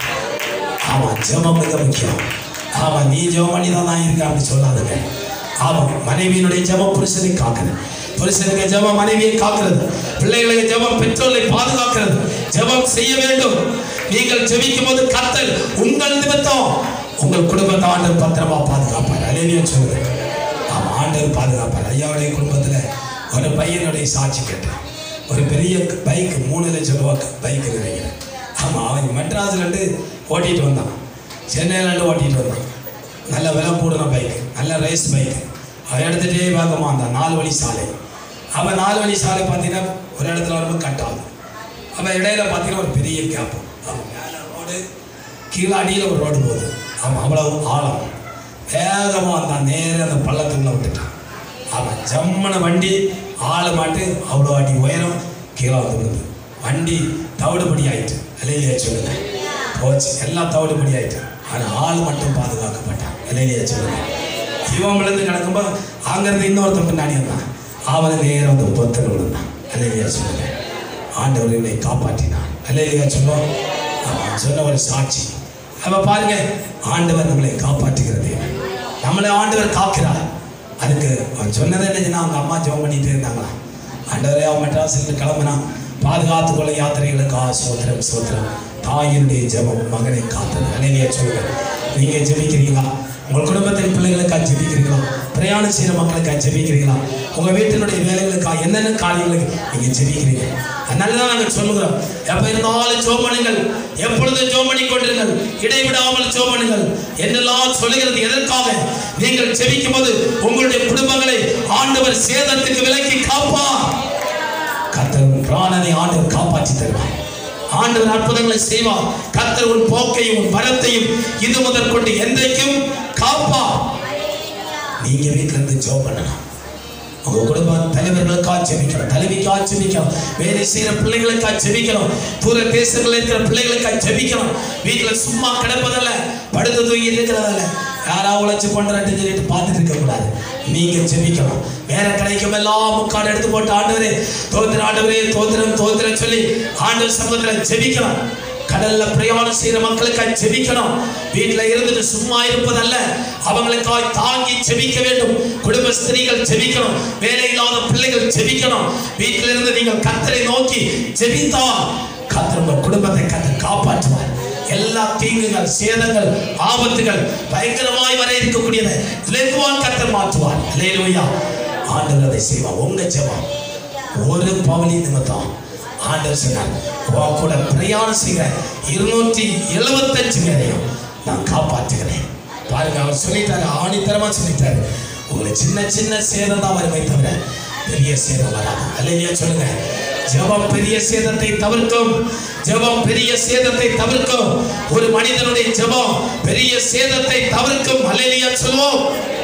ஆமா ஜெபம் மிக முக்கியம் ஆமா நீ ஜெபம் பண்ணி தான் நான் இருக்கேன் அப்படி சொல்லாதுங்க ஆமா மனைவியினுடைய ஜெபம் புருஷனை காக்குது புருஷனுக்கு ஜெபம் மனைவியை காக்கிறது பிள்ளைகளுக்கு ஜெபம் பெற்றோரை பாதுகாக்கிறது ஜெபம் செய்ய வேண்டும் நீங்கள் ஜெபிக்கும் போது கத்தல் உங்கள் நிமித்தம் உங்கள் குடும்பத்தை ஆண்டவர் பத்திரமா பாதுகாப்பார் அலேலியா சொல்லுது ஆமா ஆண்டவர் பாதுகாப்பார் ஐயாவுடைய குடும்பத்துல ஒரு பையனுடைய சாட்சி கேட்டேன் ஒரு பெரிய பைக் மூணு லட்சம் ரூபா பைக் நினைக்கிறேன் ஆமா அவன் மெட்ராஸ்ல இருந்து ஓட்டிட்டு வந்தான் சென்னையில இருந்து ஓட்டிட்டு வந்தான் நல்ல விலை கூடின பைக் நல்ல ரேஸ் பைக் அவன் எடுத்துகிட்டே வேகமாக வந்தான் நாலு வழி சாலை அவன் நாலு வழி சாலை பார்த்தீங்கன்னா ஒரு இடத்துல வரும்போது கட் ஆகுது அவன் இடையில பார்த்தீங்கன்னா ஒரு பெரிய கேப் அவன் மேலே ரோடு கீழே அடியில் ஒரு ரோடு போகுது அவன் அவ்வளவு ஆழம் வேகமாக வந்தான் நேரா அந்த பள்ளத்துக்குள்ள விட்டுட்டான் அவன் ஜம்முன வண்டி ஆளை மாட்டு அவ்வளோ அடி உயரம் கீழே வந்து விழுந்து வண்டி தவிடுபடி ஆயிட்டு அலையிலேயே சொல்லுங்க போச்சு எல்லாம் தவிடுபடி ஆயிட்டு ஆனால் ஆள் மட்டும் பாதுகாக்கப்பட்டான் அலையிலேயே சொல்லுங்க இவன் விழுந்து கிடக்கும்போது அங்கேருந்து இன்னொருத்தன் பின்னாடி வந்தான் அவனை நேரம் வந்து பொத்தல் விழுந்தான் அலையிலேயே சொல்லுங்க ஆண்டவர் என்னை காப்பாற்றினான் அலையிலேயே சொல்லுவோம் அவன் சொன்ன ஒரு சாட்சி அவ பாருங்க ஆண்டவர் நம்மளை காப்பாற்றுகிறது நம்மளை ஆண்டவர் காக்கிறார் அதுக்கு அவன் சொன்னது என்னச்சுன்னா அவங்க அம்மா ஜெபம் பண்ணிட்டு இருந்தாங்களாம் ஆண்டவரே அவன் மெட்ராஸில் கிளம்புனான் பாதுகாத்து கொள்ள யாத்திரைகளுக்கா சோத்திரம் சோத்திரம் தாயினுடைய ஜெபம் மகனை காத்தது அலையிலேயே சொல்லுங்க நீங்க ஜெபிக்கிறீங்களா உங்கள் குடும்பத்தின் பிள்ளைகளுக்காக ஜெபிக்கிறீங்களா பிரயாணம் செய்கிற மக்களுக்காக ஜெபிக்கிறீங்களா உங்கள் வீட்டினுடைய வேலைகளுக்காக என்னென்ன காரியங்களுக்கு நீங்கள் ஜெபிக்கிறீங்க அதனால தான் நாங்கள் சொல்லுகிறோம் எப்போ இருந்தாலும் ஜோம் பண்ணுங்கள் எப்பொழுதும் ஜோம் பண்ணி கொண்டிருங்கள் இடைவிடாமல் ஜோம் பண்ணுங்கள் என்னெல்லாம் சொல்லுகிறது எதற்காக நீங்கள் ஜெபிக்கும் போது உங்களுடைய குடும்பங்களை ஆண்டவர் சேதத்துக்கு விலக்கி காப்பார் கத்தர் பிராணனை ஆண்டவர் காப்பாற்றி தருவார் ஆண்டவர் அற்புதங்களை செய்வார் கர்த்தர் உன் போக்கையும் உன் வரத்தையும் இது முதற்கொண்டு என்றைக்கும் காப்பார் நீங்க வீட்டுல இருந்து ஜோம் பண்ணலாம் உங்க குடும்ப தலைவர்களுக்காக ஜெபிக்கணும் தலைவிக்காக ஜெபிக்கணும் வேலை செய்யற பிள்ளைகளுக்காக ஜெபிக்கணும் தூர தேசங்களில் இருக்கிற பிள்ளைகளுக்காக ஜெபிக்கணும் வீட்டுல சும்மா கிடப்பதல்ல படுத்து தூங்கி இருக்கிறதல்ல யாரா உழைச்சு பண்றாட்டு சொல்லிட்டு பார்த்துட்டு இருக்க கூடாது நீங்க ஜெபிக்கணும் வேற கிடைக்கும் எல்லாம் முக்காடு எடுத்து போட்டு ஆண்டவரே தோத்திர ஆண்டவரே தோத்திரம் தோத்திரம் சொல்லி ஆண்டவர் சமூகத்துல ஜெபிக்கணும் கடல்ல பிரயாணம் செய்யற மக்களுக்காய் ஜெபிக்கணும் வீட்டுல இருந்துட்டு சும்மா இருப்பதல்ல அவங்களுக்காய் தாங்கி ஜெபிக்க வேண்டும் குடும்ப ஸ்திரீகள் ஜெபிக்கணும் வேலை இல்லாத பிள்ளைகள் ஜெபிக்கணும் வீட்டில இருந்து நீங்கள் கத்தரை நோக்கி ஜெபித்தா கத்தர் உங்க குடும்பத்தை கத்தர் காப்பாற்றுவார் எல்லா தீங்குகள் சேதங்கள் ஆபத்துகள் பயங்கரமாய் வர இருக்கக்கூடியதை லெகுவான் கத்தர் மாற்றுவார் லேலுயா ஆண்டவர் அதை செய்வார் உங்க ஜெபம் ஒரு பவனி நிமித்தம் ஆண்டவர் சொன்னார் உன் கூட பிரயாணம் செய்கிற இருநூற்றி எழுபத்தஞ்சு பேரையும் நான் காப்பாற்றுகிறேன் பாருங்க அவர் சொல்லிட்டாரு ஆணித்தரமா சொல்லிட்டாரு உங்களுக்கு சின்ன சின்ன சேதம் தான் வருமே தவிர பெரிய சேதம் வராது அல்லையா சொல்லுங்க ஜெபம் பெரிய சேதத்தை தவிர்க்கும் ஜெபம் பெரிய சேதத்தை தவிர்க்கும் ஒரு மனிதனுடைய ஜெபம் பெரிய சேதத்தை தவிர்க்கும் அல்லையா சொல்லுவோம்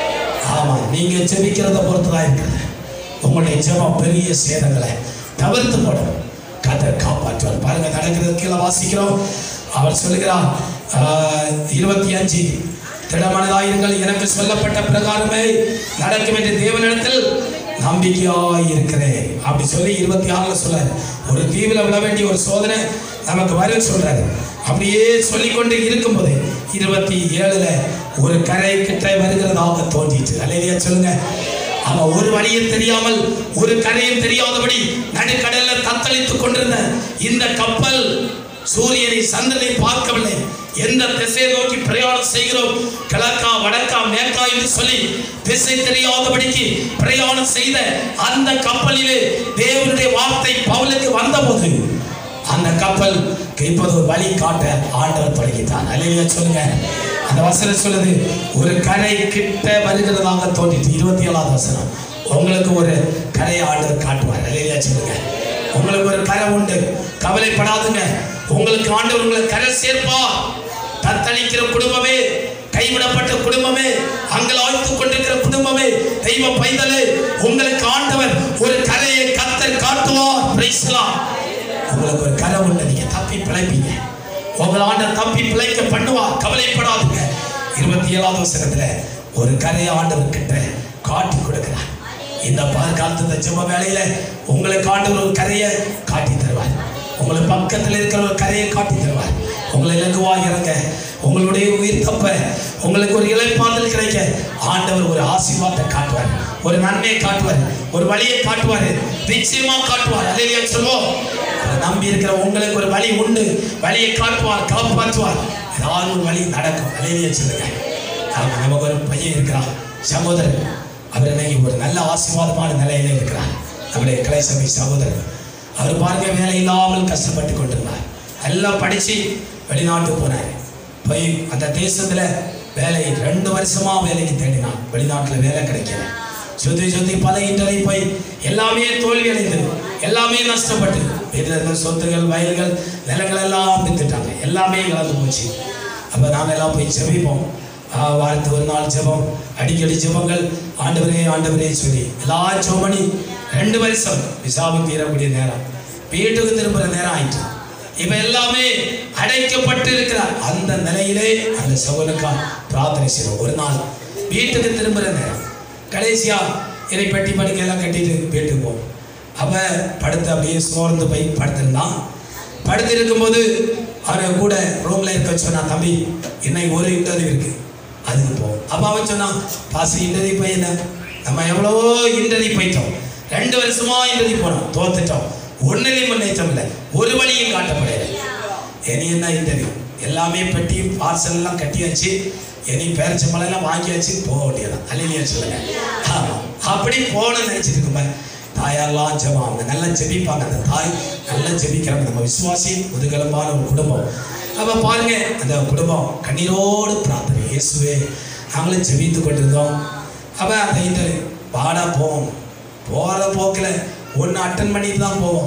ஆமா நீங்க ஜெபிக்கிறத பொறுத்துதான் இருக்குது உங்களுடைய ஜெபம் பெரிய சேதங்களை தவிர்த்து போடும் கத்தர் காப்பாற்றுவார் பாருங்க நடக்கிறது கீழே வாசிக்கிறோம் அவர் சொல்லுகிறார் ஆஹ், இருபத்தி அஞ்சு திடமனதாயிருங்கள் எனக்கு சொல்லப்பட்ட பிரகாரமே நடக்கும் என்று தேவனிடத்தில் நம்பிக்கையாய் இருக்கிறேன் அப்படி சொல்லி இருபத்தி ஆறுல சொல்றாரு ஒரு தீவில விழ வேண்டிய ஒரு சோதனை நமக்கு வரும் சொல்றாரு அப்படியே சொல்லிக்கொண்டு இருக்கும்போது இருபத்தி ஏழுல ஒரு கரை கிட்ட வருகிறதாக தோன்றிட்டு அலையிலேயே சொல்லுங்க அவன் ஒரு வழியும் தெரியாமல் ஒரு கரையும் தெரியாதபடி நடுக்கடல்ல தத்தளித்துக் கொண்டிருந்த இந்த கப்பல் சூரியனை சந்திரனை பார்க்கவில்லை எந்த திசையை நோக்கி பிரயாணம் செய்கிறோம் கிழக்கா வடக்கா மேற்கா என்று சொல்லி திசை தெரியாதபடிக்கு பிரயாணம் செய்த அந்த கப்பலிலே தேவனுடைய வார்த்தை பவுலுக்கு வந்தபோது அந்த கப்பல் இப்போது ஒரு வழி காட்ட ஆண்டவர் தொடங்கிட்டார் அலையில சொல்லுங்க அந்த வசனம் சொல்லுது ஒரு கரை கிட்ட வருகிறதாக தோன்றிட்டு இருபத்தி ஏழாவது வசனம் உங்களுக்கு ஒரு கரையை ஆண்டவர் காட்டுவார் அலையில சொல்லுங்க உங்களுக்கு ஒரு கரை உண்டு கவலைப்படாதுங்க உங்களுக்கு ஆண்டவர் உங்களை கரை சேர்ப்பார் தத்தளிக்கிற குடும்பமே கைவிடப்பட்ட குடும்பமே அங்கலாய்த்து கொண்டிருக்கிற குடும்பமே தெய்வ பைதலே உங்களுக்கு ஆண்டவர் ஒரு கரையை கத்தர் காட்டுவார் பிரைஸ்லாம் உங்களுக்கு ஒரு கரை உண்டு நீங்க தப்பி பிழைப்பீங்க உங்களை ஆண்டவர் தப்பி பிழைக்க பண்ணுவார் கவலைப்படாதுங்க இருபத்தி ஏழாவது வசனத்துல ஒரு கரையை ஆண்டவர் கிட்ட காட்டி கொடுக்கிறார் இந்த பாதுகாத்து ஜெப வேலையில உங்களுக்கு ஆண்டவர் ஒரு கரையை காட்டி தருவார் உங்களுக்கு பக்கத்தில் இருக்கிற ஒரு கரையை காட்டி தருவார் உங்களை இலகுவா இறங்க உங்களுடைய உயிர் தப்ப உங்களுக்கு ஒரு இலைப்பாதல் கிடைக்க ஆண்டவர் ஒரு ஆசீர்வாதத்தை காட்டுவார் ஒரு நன்மையை காட்டுவார் ஒரு வழியை காட்டுவார் நிச்சயமா காட்டுவார் அலையிலேயே சொல்லுவோம் அதை நம்பி இருக்கிற உங்களுக்கு ஒரு வழி உண்டு வழியை காட்டுவார் காப்பாற்றுவார் ஏதாவது ஒரு வழி நடக்கும் அலையிலேயே சொல்லுங்க ஆமா நமக்கு ஒரு பையன் இருக்கிறான் சகோதரன் அவர் இன்னைக்கு ஒரு நல்ல ஆசீர்வாதமான நிலையில இருக்கிறார் நம்முடைய கலைசபை சகோதரர் அவர் பாருங்க வேலை இல்லாமல் கஷ்டப்பட்டு கொண்டிருந்தார் எல்லாம் படிச்சு வெளிநாட்டு போனார் போய் அந்த தேசத்துல வேலை ரெண்டு வருஷமா வேலைக்கு தேடினான் வெளிநாட்டுல வேலை கிடைக்கல சுத்தி சுத்தி பல இன்டர்வியூ போய் எல்லாமே தோல்வி அடைந்தது எல்லாமே நஷ்டப்பட்டு வீட்டில் இருந்த சொத்துகள் வயல்கள் நிலங்கள் எல்லாம் வித்துட்டாங்க எல்லாமே இழந்து போச்சு அப்போ நாங்கள் எல்லாம் போய் ஜெபிப்போம் ஆஹ் வாரத்துக்கு ஒரு நாள் ஜெபம் அடிக்கடி ஜெபங்கள் ஆண்டவரே ஆண்டவரே சொல்லி எல்லா ஜெபம் பண்ணி ரெண்டு வருஷம் விசாபம் தீரக்கூடிய நேரம் வீட்டுக்கு திரும்புகிற நேரம் ஆயிட்டு இப்ப எல்லாமே அடைக்கப்பட்டு இருக்கிறார் அந்த நிலையிலே அந்த சகோதரனுக்காக பிரார்த்தனை செய்வோம் ஒரு நாள் வீட்டுக்கு திரும்புகிற நேரம் கடைசியா என்னை பெட்டி படுக்கை எல்லாம் கட்டிட்டு வீட்டுக்கு போவோம் அவ படுத்து அப்படியே சோர்ந்து போய் படுத்திருந்தான் படுத்து இருக்கும்போது அவரை கூட ரூம்ல இருக்க சொன்னா தம்பி இன்னைக்கு ஒரு இன்டர்வியூ இருக்கு அதுக்கு போவோம் அப்ப அவன் சொன்னான் பாசி இன்டர்வியூ போய் என்ன நம்ம எவ்வளவோ இன்டர்வியூ போயிட்டோம் ரெண்டு வருஷமா இன்டர்வியூ போனோம் தோத்துட்டோம் ஒன்னுலையும் முன்னேற்றம் இல்லை ஒரு வழியும் காட்டப்படலை இனி என்ன இன்டர்வியூ எல்லாமே பெட்டி பார்சல் எல்லாம் கட்டியாச்சு இனி பேரச்சம்பளம் எல்லாம் வாங்கியாச்சு போக வேண்டியதான் அல்லையா சொல்லுங்க ஆமா அப்படி போகணும்னு நினைச்சிட்டு இருக்கோம் தாயாரெல்லாம் ஜெபம் அவங்க நல்லா ஜெபிப்பாங்க அந்த தாய் நல்லா ஜெபிக்கிறாங்க நம்ம விசுவாசி முதுகெலும்பான ஒரு குடும்பம் அப்ப பாருங்க அந்த குடும்பம் கண்ணீரோடு பிரார்த்தனை இயேசுவே நாங்களும் ஜெபித்து கொண்டிருந்தோம் அப்ப அந்த இன்டர்வியூ பாடா போவோம் போகிற போக்கில் ஒன்று அட்டன் பண்ணிட்டு தான் போவோம்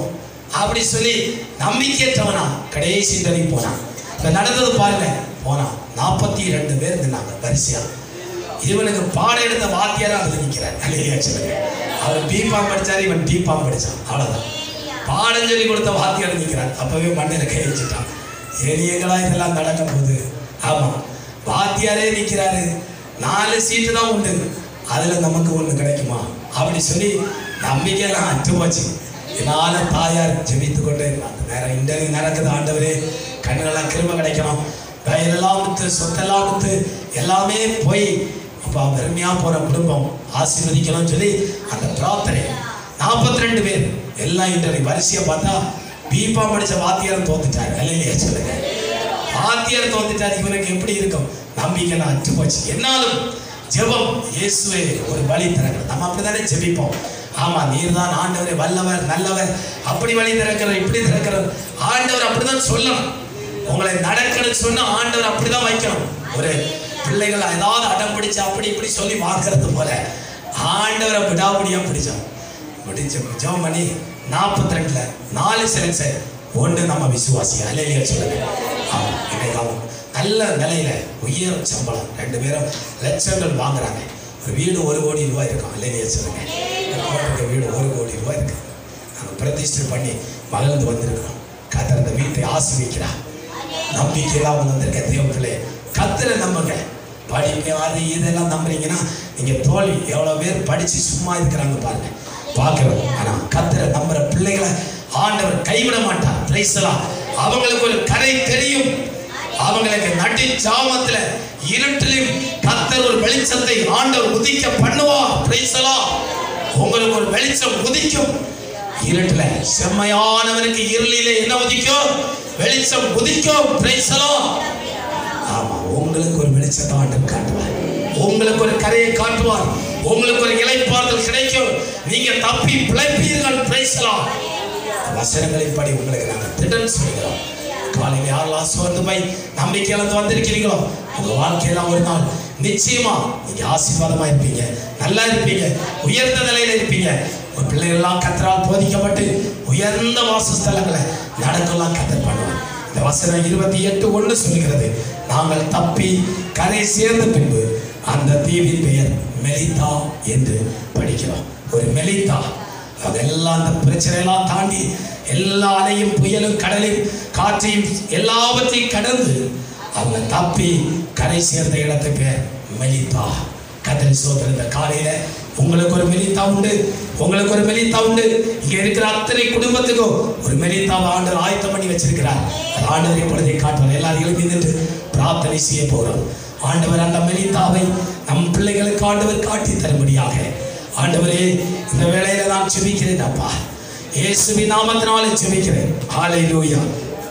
அப்படி சொல்லி நம்பிக்கையற்றவனா கடைசி வரைக்கும் போனான் இப்ப நடந்தது பாருங்க போனான் நாற்பத்தி ரெண்டு பேர் இருந்தாங்க வரிசையா இவனுக்கு பாடம் எடுத்த வாத்தியாரா அதுல நிக்கிறார் அல்லையா சொல்லுங்க அவர் பிபாம் படிச்சாரு இவன் டிபாம் படிச்சான் அவ்வளவுதான் பாடம் சொல்லி கொடுத்த வாத்தியார் நிக்கிறார் அப்பவே மண்ணில கை வச்சுட்டான் எளியங்களா இதெல்லாம் நடக்க போகுது ஆமா வாத்தியாரே நிக்கிறாரு நாலு சீட்டு தான் உண்டு அதுல நமக்கு ஒண்ணு கிடைக்குமா அப்படி சொல்லி நம்பிக்கையெல்லாம் அற்று போச்சு இதனால தாயார் ஜெபித்து கொண்டே இருந்தாங்க வேற இன்டர்வியூ நடக்குது ஆண்டவரே கண்களெல்லாம் கிருப கிடைக்கணும் வயலெல்லாம் வித்து சொத்தெல்லாம் வித்து எல்லாமே போய் அப்போ பெருமையா போற குடும்பம் ஆசீர்வதிக்கணும்னு சொல்லி அந்த பிரார்த்தனை நாற்பத்தி ரெண்டு பேர் எல்லாம் இன்டர்வியூ வரிசையை பார்த்தா பீப்பா படிச்ச வாத்தியாரம் தோத்துட்டாரு அல்லையா சொல்லுங்க வாத்தியார் தோத்துட்டாரு இவனுக்கு எப்படி இருக்கும் நம்பிக்கைலாம் அற்று போச்சு என்னாலும் ஜெபம் இயேசுவே ஒரு வழி திறக்கிறது நம்ம அப்படித்தானே ஜெபிப்போம் ஆமா நீர் தான் ஆண்டவரே வல்லவர் நல்லவர் அப்படி வழி திறக்கிறார் இப்படி திறக்கிறார் ஆண்டவர் அப்படிதான் சொல்லணும் உங்களை நடக்கணும்னு சொன்னா ஆண்டவர் அப்படிதான் வைக்கணும் ஒரு பிள்ளைகள் ஏதாவது அடம் பிடிச்சு அப்படி இப்படி சொல்லி வாக்குறது போல ஆண்டவரை விடாபடியா பிடிச்சோம் பிடிச்ச ஜெபம் பண்ணி நாற்பத்தி ரெண்டுல நாலு செலக்ஷன் ஒன்று நம்ம விசுவாசி அலையில சொல்லுங்க ஆமா இன்னைக்கு அவன் நல்ல நிலையில உயர் சம்பளம் ரெண்டு பேரும் லட்சங்கள் வாங்குறாங்க ஒரு வீடு ஒரு கோடி ரூபாய் இருக்கும் அலையில சொல்லுங்க இந்த கோட்டை வீடு ஒரு கோடி ரூபாய் இருக்கு நாங்கள் பிரதிஷ்டை பண்ணி மகிழ்ந்து வந்திருக்கிறோம் கத்தர் அந்த வீட்டை ஆசிர்விக்கிறார் நம்பிக்கையெல்லாம் அவங்க வந்திருக்க தேவ பிள்ளை கத்தரை நம்புங்க படிங்க அது இதெல்லாம் நம்புறீங்கன்னா நீங்க தோல்வி எவ்வளவு பேர் படிச்சு சும்மா இருக்கிறாங்க பாருங்க பார்க்கிறோம் ஆனா கத்தரை நம்புற பிள்ளைகளை ஆண்டவர் கைவிட மாட்டார் பிரைசலாம் அவங்களுக்கு ஒரு கரை தெரியும் அவங்களுக்கு நடி ஜாமத்துல இருட்டிலும் கத்தர் ஒரு வெளிச்சத்தை ஆண்டவர் உதிக்க பண்ணுவார் பிரைசலாம் உங்களுக்கு ஒரு வெளிச்சம் உதிக்கும் இருட்டுல செம்மையானவனுக்கு இருளிலே என்ன உதிக்கும் வெளிச்சம் உதிக்கும் பிரைசலாம் ஆமா உங்களுக்கு ஒரு வெளிச்சத்தை ஆண்டவர் காட்டுவார் உங்களுக்கு ஒரு கரையை காட்டுவார் உங்களுக்கு ஒரு இலைப்பாறுதல் கிடைக்கும் நீங்க தப்பி பிழைப்பீர்கள் பிரைசலாம் வசனங்களின்படி உங்களுக்கு நாங்கள் திடன் சொல்கிறோம் காலையில் யாரெல்லாம் சோர்ந்து போய் நம்பிக்கை இழந்து வந்திருக்கிறீங்களோ உங்க வாழ்க்கையில ஒரு நாள் நிச்சயமா நீங்க ஆசீர்வாதமா இருப்பீங்க நல்லா இருப்பீங்க உயர்ந்த நிலையில இருப்பீங்க உங்க பிள்ளைகள் எல்லாம் கத்தரால் போதிக்கப்பட்டு உயர்ந்த வாசஸ்தலங்களை நடக்கலாம் கத்தர் பண்ணுவார் இந்த வசனம் இருபத்தி எட்டு ஒன்று சொல்கிறது நாங்கள் தப்பி கரை சேர்ந்த பின்பு அந்த தீவின் பெயர் மெலிதா என்று படிக்கிறோம் ஒரு மெலிதா அதெல்லாம் அந்த பிரச்சனையெல்லாம் தாண்டி எல்லா அலையும் புயலும் கடலையும் காற்றையும் எல்லாவற்றையும் கடந்து அவங்க தப்பி கரை சேர்ந்த இடத்து பேர் மெலிதா கதறி சோதனை இந்த காலையில உங்களுக்கு ஒரு மெலித்தா உண்டு உங்களுக்கு ஒரு மெலித்தா உண்டு இங்க இருக்கிற அத்தனை குடும்பத்துக்கும் ஒரு மெலித்தாவை ஆண்டவர் ஆயத்தம் பண்ணி வச்சிருக்கிறார் அது ஆண்டவர் இப்பொழுதை காட்டுவார் எல்லாரும் எழுப்பி நின்று பிரார்த்தனை செய்ய போறோம் ஆண்டவர் அந்த மெலித்தாவை நம் பிள்ளைகளுக்கு ஆண்டவர் காட்டி தரும்படியாக ஆண்டவரே இந்த வேளையில நான் ஜெபிக்கிறேன் அப்பா இயேசுவின் நாமத்தினாலே ஜெபிக்கிறேன் ஹalleluya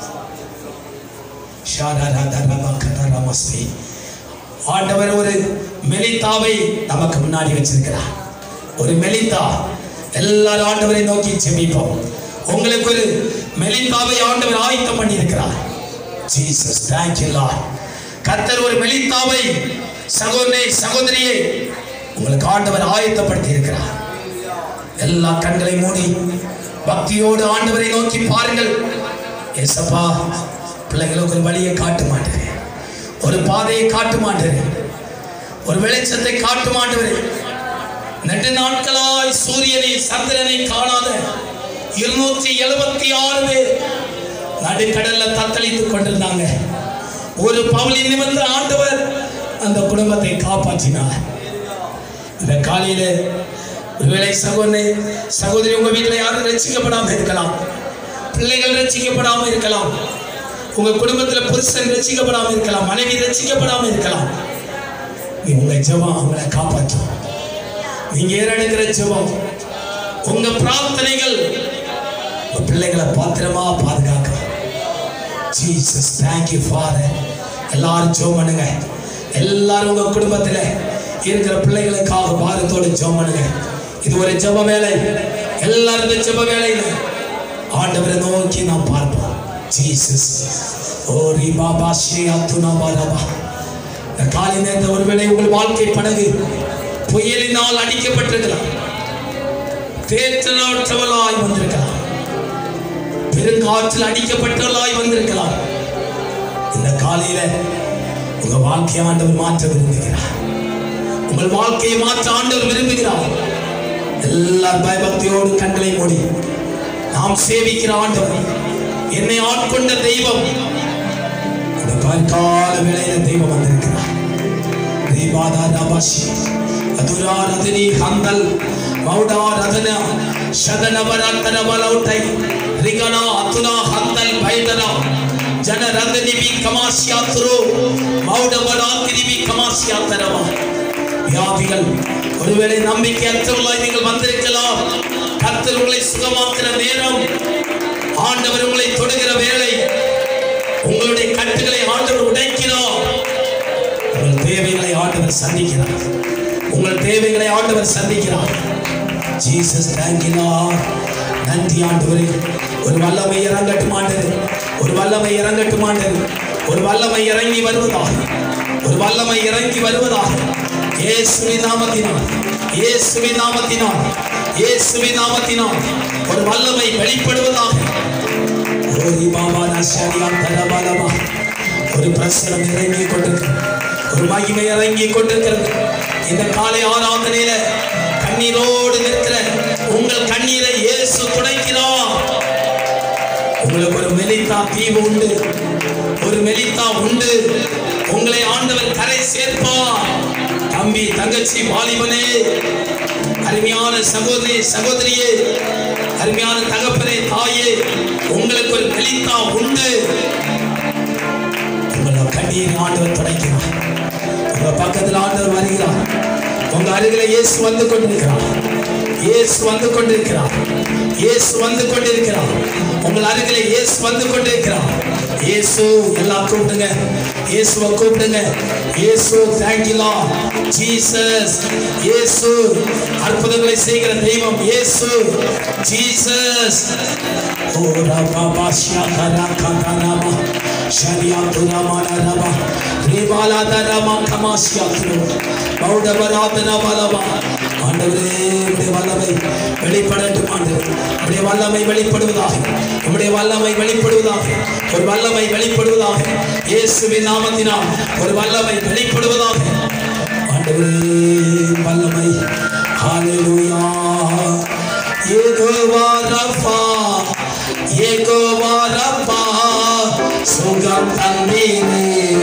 ஷாரரதரமகதரமஸ்தி ஆண்டவர் ஒரு மெலித்தாவை நமக்கு முன்னாடி வச்சிருக்கிறார் ஒரு மெலித்தா எல்லாரும் ஆண்டவரை நோக்கி ஜெபிப்போம் உங்களுக்கு ஒரு மெலித்தாவை ஆண்டவர் ஆயத்தம் பண்ணி இருக்கிறார் ஜீசஸ் தேங்க் யூ லார்ட் கர்த்தர் ஒரு மெலித்தாவை சகோதரனே சகோதரியே உங்களுக்கு ஆண்டவர் ஆயத்தப்படுத்தி இருக்கிறார் எல்லா கண்களை மூடி பக்தியோடு ஆண்டவரை நோக்கி பாருங்கள் ஏசப்பா பிள்ளைங்களுக்கு ஒரு வழியை காட்ட மாட்டேன் ஒரு பாதையை காட்ட மாட்டேன் ஒரு வெளிச்சத்தை காட்ட மாட்டேன் நெடு நாட்களாய் சூரியனை சந்திரனை காணாத இருநூற்றி எழுபத்தி ஆறு பேர் நடுக்கடல்ல தத்தளித்துக் கொண்டிருந்தாங்க ஒரு பவுலி நிமிர்ந்த ஆண்டவர் அந்த குடும்பத்தை காப்பாற்றினார் இந்த காலையில ஒருவேளை சகோதரி சகோதரி உங்க வீட்டில் யாரும் ரசிக்கப்படாம இருக்கலாம் பிள்ளைகள் ரசிக்கப்படாம இருக்கலாம் உங்க குடும்பத்துல புருஷன் ரசிக்கப்படாம இருக்கலாம் மனைவி ரசிக்கப்படாம இருக்கலாம் நீ உங்க ஜெபம் அவங்களை காப்பாற்றும் நீங்க ஏறெடுக்கிற ஜெபம் உங்க பிரார்த்தனைகள் உங்க பிள்ளைகளை பாத்திரமா பாதுகாக்கும் ஜீசஸ் தேங்க்யூ ஃபாதர் எல்லாரும் ஜெபம் பண்ணுங்க எல்லாரும் உங்க குடும்பத்துல இருக்கிற பிள்ளைகளுக்காக பாரத்தோடு ஜெபம் பண்ணுங்க இது ஒரு ஜெப வேலை எல்லாரும் இந்த ஜெப வேலையில ஆண்டவரை நோக்கி நாம் பார்ப்போம் ஜீசஸ் ஓ ரிபா பாஷே அத்துனா பாரபா இந்த காலை நேரத்தில் ஒருவேளை உங்கள் வாழ்க்கை படகு புயலினால் அடிக்கப்பட்டிருக்கலாம் தேற்றலாற்றவளாய் வந்திருக்கலாம் பெருங்காற்றில் அடிக்கப்பட்டவர்களாய் வந்திருக்கலாம் இந்த காலையில உங்க வாழ்க்கையை ஆண்டவர் மாற்ற விரும்புகிறார் உங்கள் வாழ்க்கையை மாற்ற ஆண்டவர் விரும்புகிறார் எல்லார் பயபக்தியோடு கண்களை மூடி நாம் சேவிக்கிற ஆண்டவர் என்னை ஆட்கொண்ட தெய்வம் இந்த கால வேளையில தெய்வம் வந்திருக்கிறார் தீபாதா நபாஷி அதுரா ரதனி ஹந்தல் மௌடா ரதன ಶದನವರಾಂತರ ಬಲೌಟೈ ರಿಗಣ ಅತುನ ಹಂತಲ್ ಭೈದನ ಜನ ರಂಗನಿವಿ ಕಮಾಸ್ಯಾತ್ರು மௌடவலாத்திரிவி கமாசியாத்தரவ வியாதிகள் ஒருவேளை நம்பிக்கையற்றவர்களாய் நீங்கள் வந்திருக்கலாம் கர்த்தர் உங்களை சுகமாக்குற நேரம் ஆண்டவர் உங்களை தொடுகிற வேளை உங்களுடைய கட்டுகளை ஆண்டவர் உடைக்கிறார் உங்கள் தேவைகளை ஆண்டவர் சந்திக்கிறார் உங்கள் தேவைகளை ஆண்டவர் சந்திக்கிறார் ஜீசஸ் தேங்கினார் நன்றி ஆண்டவரே ஒரு வல்லமை இறங்கட்டும் ஆண்டது ஒரு வல்லமை இறங்கட்டும் ஆண்டது ஒரு வல்லமை இறங்கி வருவதாக ஒரு வல்லமை இறங்கி வருவதாக இயேசுவின் நாமத்தினால் இயேசுவின் நாமத்தினால் இயேசுவின் நாமத்தினால் ஒரு வல்லமை வெளிப்படுவதாக ஓரி பாபா நஷாரியா தரபாலமா ஒரு பிரசனம் இறங்கி கொண்டிருக்கிறது ஒரு மகிமை இறங்கி கொண்டிருக்கிறது இந்த காலை ஆராதனையில கண்ணீரோடு நிற்கிற உங்கள் கண்ணீரை இயேசு துடைக்கிறார் உங்களுக்கு ஒரு மெலித்தா தீவு உண்டு ஒரு மெலித்தா உண்டு உங்களை ஆண்டவர் கரை சேர்ப்பார் தம்பி தங்கச்சி வாலிபனே அருமையான சகோதரி சகோதரியே அருமையான தகப்பனே தாயே உங்களுக்கு ஒரு மெலித்தா உண்டு உங்களோட கண்ணீர் ஆண்டவர் துடைக்கிறார் உங்க பக்கத்தில் ஆண்டவர் வருகிறார் உங்க அருகில இயேசு வந்து கொண்டிருக்கிறார் இயேசு வந்து கொண்டிருக்கிறார் இயேசு வந்து கொண்டிருக்கிறார் உங்கள் அருகில இயேசு வந்து கொண்டிருக்கிறார் இயேசு எல்லாம் கூப்பிடுங்க இயேசுவை கூப்பிடுங்க இயேசு தேங்க்யூலா ஜீசஸ் இயேசு அற்புதங்களை செய்கிற தெய்வம் இயேசு ஜீசஸ் ஓ ரபா பாஷா கரா கதனாமா ஷரியா துரமானா ரபா ரிபாலா தரமா கமாஷியா துரு பௌடபராதனா பலவா ஆண்டவரே உடைய வல்லமை வெளிப்படட்டும் ஆண்டவர் உடைய வல்லமை வெளிப்படுவதாக உடைய வல்லமை வெளிப்படுவதாக ஒரு வல்லமை வெளிப்படுவதாக இயேசுவின் நாமத்தினால் ஒரு வல்லமை வெளிப்படுவதாக ஆண்டவரே வல்லமை ஹalleluya ஏகோவா ரஃபா ஏகோவா ரஃபா சுகம் தந்தீரே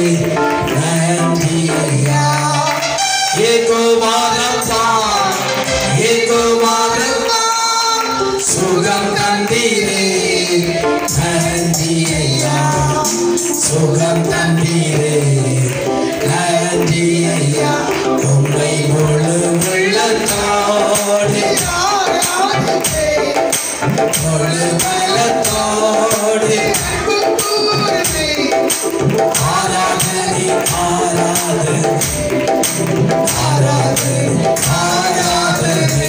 நன்றியா ஏகோவா ரஃபா ஏகோவா ரஃபா சுகம் தந்தீரே நன்றியா சுகம் தந்தீரே நன்றியா உம்மை முழு உள்ளத்தோடு முழு பலத்தோடு ஆராதனை ஆராதனை ஆராதனை ஆராதனை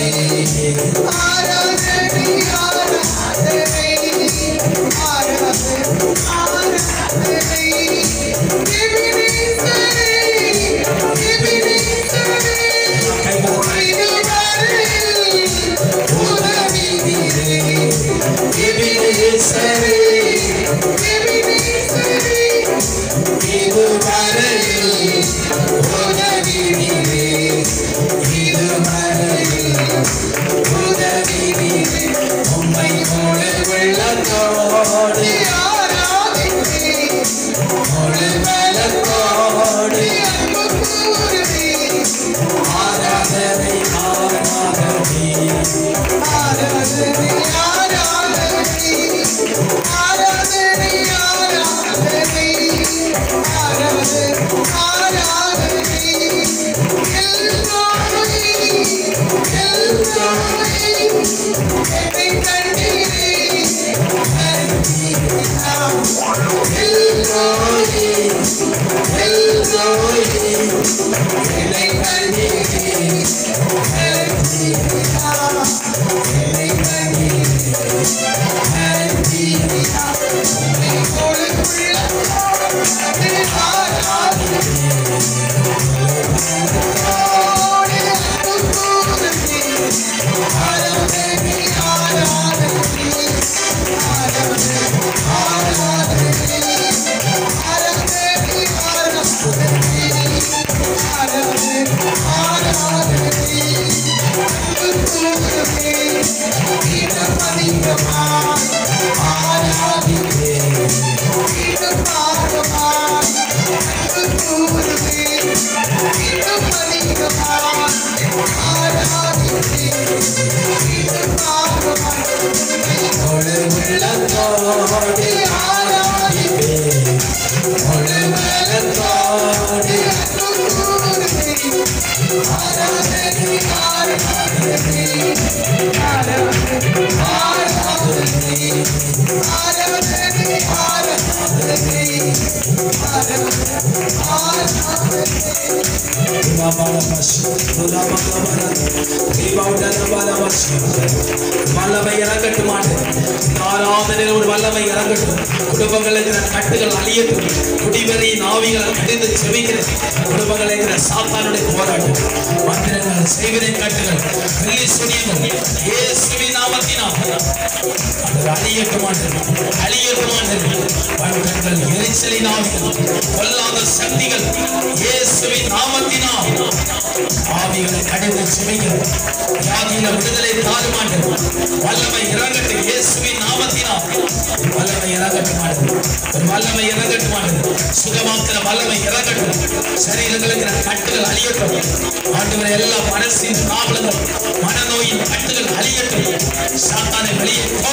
ஆராதனை ஆராதனை ஆராதனை முழு உள்ளத்தோடு ஆராதிப்பேன் முழு உள்ளத்தோடு வல்லமை இறங்கட்டும் ஆராதனையில் ஒரு வல்லமை இறங்கட்டும் குடும்பங்கள் இருக்கிற கட்டுகள் அழியட்டும் குடிவெறி நாவிகளை கடிந்து செவிக்கிறது குடும்பங்கள் இருக்கிற சாத்தானுடைய போராட்டம் மந்திரங்கள் செய்வதை கட்டுகள் வெள்ளி சுனியங்கள் இயேசுவின் நாமத்தினால் அது அழியட்டும் அழியட்டும் கண்கள் எரிச்சலின் ஆவிகள் கொல்லாத சக்திகள் இயேசுவின் நாமத்தினால் ஆவிகளை கடிந்து செவிக்கிறது வியாதியில விடுதலை தாருமாண்டு வல்லமை இறங்கட்டும் இயேசுவின் நாமத்தினால் வல்லமை இறங்கட்டும் ஒரு வல்லமை இறங்கட்டும் சுகமாக்கிற வல்லமை இறங்கட்டும் சரீரங்களுக்கு கட்டுகள் அழியட்டும் ஆண்டவர் எல்லா மனசின் ப்ராப்ளங்கள் மனநோயின் கட்டுகள் அழியட்டும் சாத்தானை வெளியே போ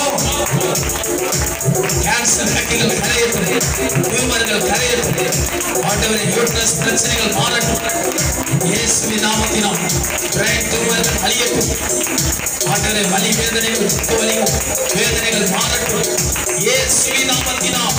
கேன்சர் கட்டிகள் கரையட்டும் டியூமர்கள் கரையட்டும் ஆண்டவரை யூட்ரஸ் பிரச்சனைகள் மாறட்டும் இயேசுவின் நாமத்தினால் பிரெயின் டியூமர்கள் அழியட்டும் ஆண்டவரை வலி வேதனைகள் துக்க வலிகள் வேதனைகள் மாறட்டும் இயேசுவின் நாமத்தினால்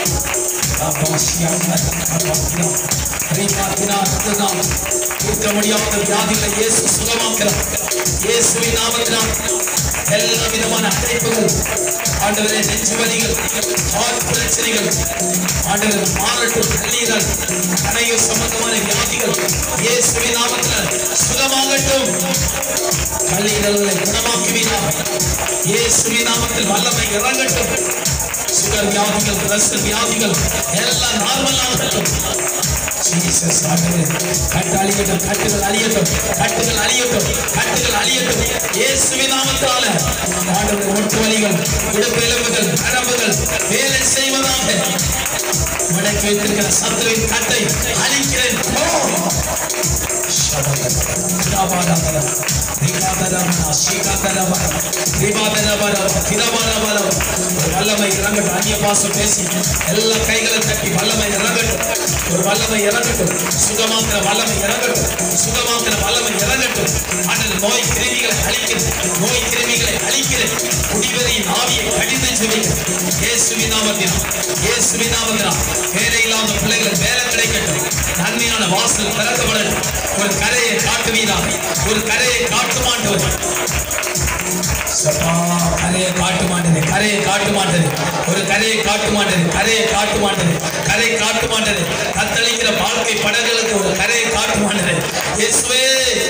தீர்க்க முடியாத வியாதிகளை இயேசு சுகமாக்கிறார் இயேசுவின் நாமத்தினால் எல்லா விதமான அடைப்புகள் ஆண்டவரே நெஞ்சு வலிகள் ஹார்ட் பிரச்சனைகள் ஆண்டவர் மாறட்டும் கல்லீரல் கணைய சம்பந்தமான வியாதிகள் இயேசுவின் நாமத்தில் சுகமாகட்டும் கல்லீரல்களை குணமாக்குவீராக இயேசுவின் நாமத்தில் வல்லமை இறங்கட்டும் சுகர் வியாதிகள் பிரஷர் வியாதிகள் எல்லாம் நார்மல் ஆகட்டும் ஜீசஸ் ஆண்டவரே கட்டு அழியட்டும் கட்டுகள் அழியட்டும் கட்டுகள் அழியட்டும் கட்டுகள் அழியட்டும் இயேசுவின் நாமத்தால ஆண்டவர் ஒட்டு வலிகள் இடுப்பு எலும்புகள் நரம்புகள் வேலை செய்வதாக முடக்கி வைத்திருக்கிற சத்துருவின் கட்டை அழிக்கிறேன் போ. திராபாடாபரம், திகாதரமனா, சீகாதரமரம், திரிபாதரமரம், திரமரமரம். ஒரு வல்லமை இறங்கட்டும் அந்நிய பாசம் பேசி எல்லா கைகளும் தட்டி வல்லமை இறங்கட்டும் ஒரு வல்லமை இறங்கட்டும் சுகமாக்குற வல்லமை இறங்கட்டும் சுகமாக்குற வல்லமை இறங்கட்டும் ஆனால் நோய் கிருமிகளை அழிக்கிறது நோய் கிருமிகளை அழிக்கிறது குடிவெறியின் ஆவியை கடிந்து செவிக்கிறது இயேசுவின் நாமத்தினால் இயேசுவின் நாமத்தினால் வேலை இல்லாத பிள்ளைகள் வேலை கிடைக்கட்டும் நன்மையான வாசல் திறக்கப்படட்டும் ஒரு கரையை காட்டுவீராக ஒரு கரையை காட்டுமாண்டவர் சப்பா கரையை காட்டு மாட்டது கரையை காட்டு மாட்டது ஒரு கரையை காட்டு மாட்டது கரையை காட்டு மாட்டது கரை காட்டு மாட்டது தத்தளிக்கிற வாழ்க்கை படங்களுக்கு ஒரு கரையை காட்டு மாட்டது இயேசுவே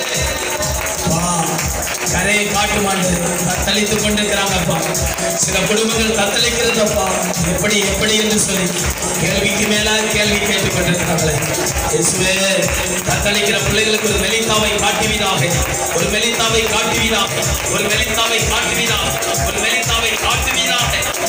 வா கரையை காட்டு மாட்டது தத்தளித்துக் கொண்டிருக்கிறாங்கப்பா சில குடும்பங்கள் தத்தளிக்கிறதப்பா எப்படி எப்படி என்று சொல்லி கேள்விக்கு மேல கேள்வி கேட்டுக் கொண்டிருக்கிறாங்களே இயேசுவே தத்தளிக்கிற பிள்ளைகளுக்கு ஒரு வெளித்தாவை காட்டுவீராக ஒரு வெளித்தாவை காட்டுவீராக ஒரு வெளித்தாவை காட்டுவீராக ஒரு வெளித்தாவை காட்டுவீராக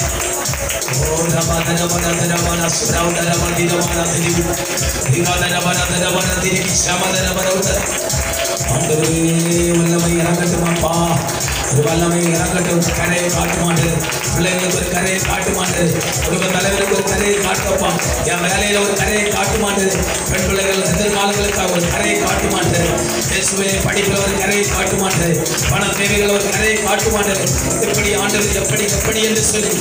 ஓ ரமண ரமண ரமண சுரவண ரமண திரமண திரிவு திகாத ரமண ரமண திரிவி சமத ரமண ஆண்டவரே வல்லமை இறங்கட்டுமாப்பா ஒரு வல்லமை இறங்கட்டும் கரையை காட்ட மாட்டேது பிள்ளைங்களுக்கு ஒரு கரையை காட்ட மாட்டேது குடும்ப தலைவருக்கு ஒரு கரையை காட்டப்பா என் வேலையில ஒரு கரையை காட்ட மாட்டேது பெண் பிள்ளைகள் எதிர்காலங்களுக்காக ஒரு கரையை காட்ட மாட்டேது இயேசுவே படிப்புல ஒரு கரையை காட்ட மாட்டேது பண தேவைகள் ஒரு கரையை காட்ட மாட்டேது எப்படி ஆண்டவர் எப்படி எப்படி என்று சொல்லி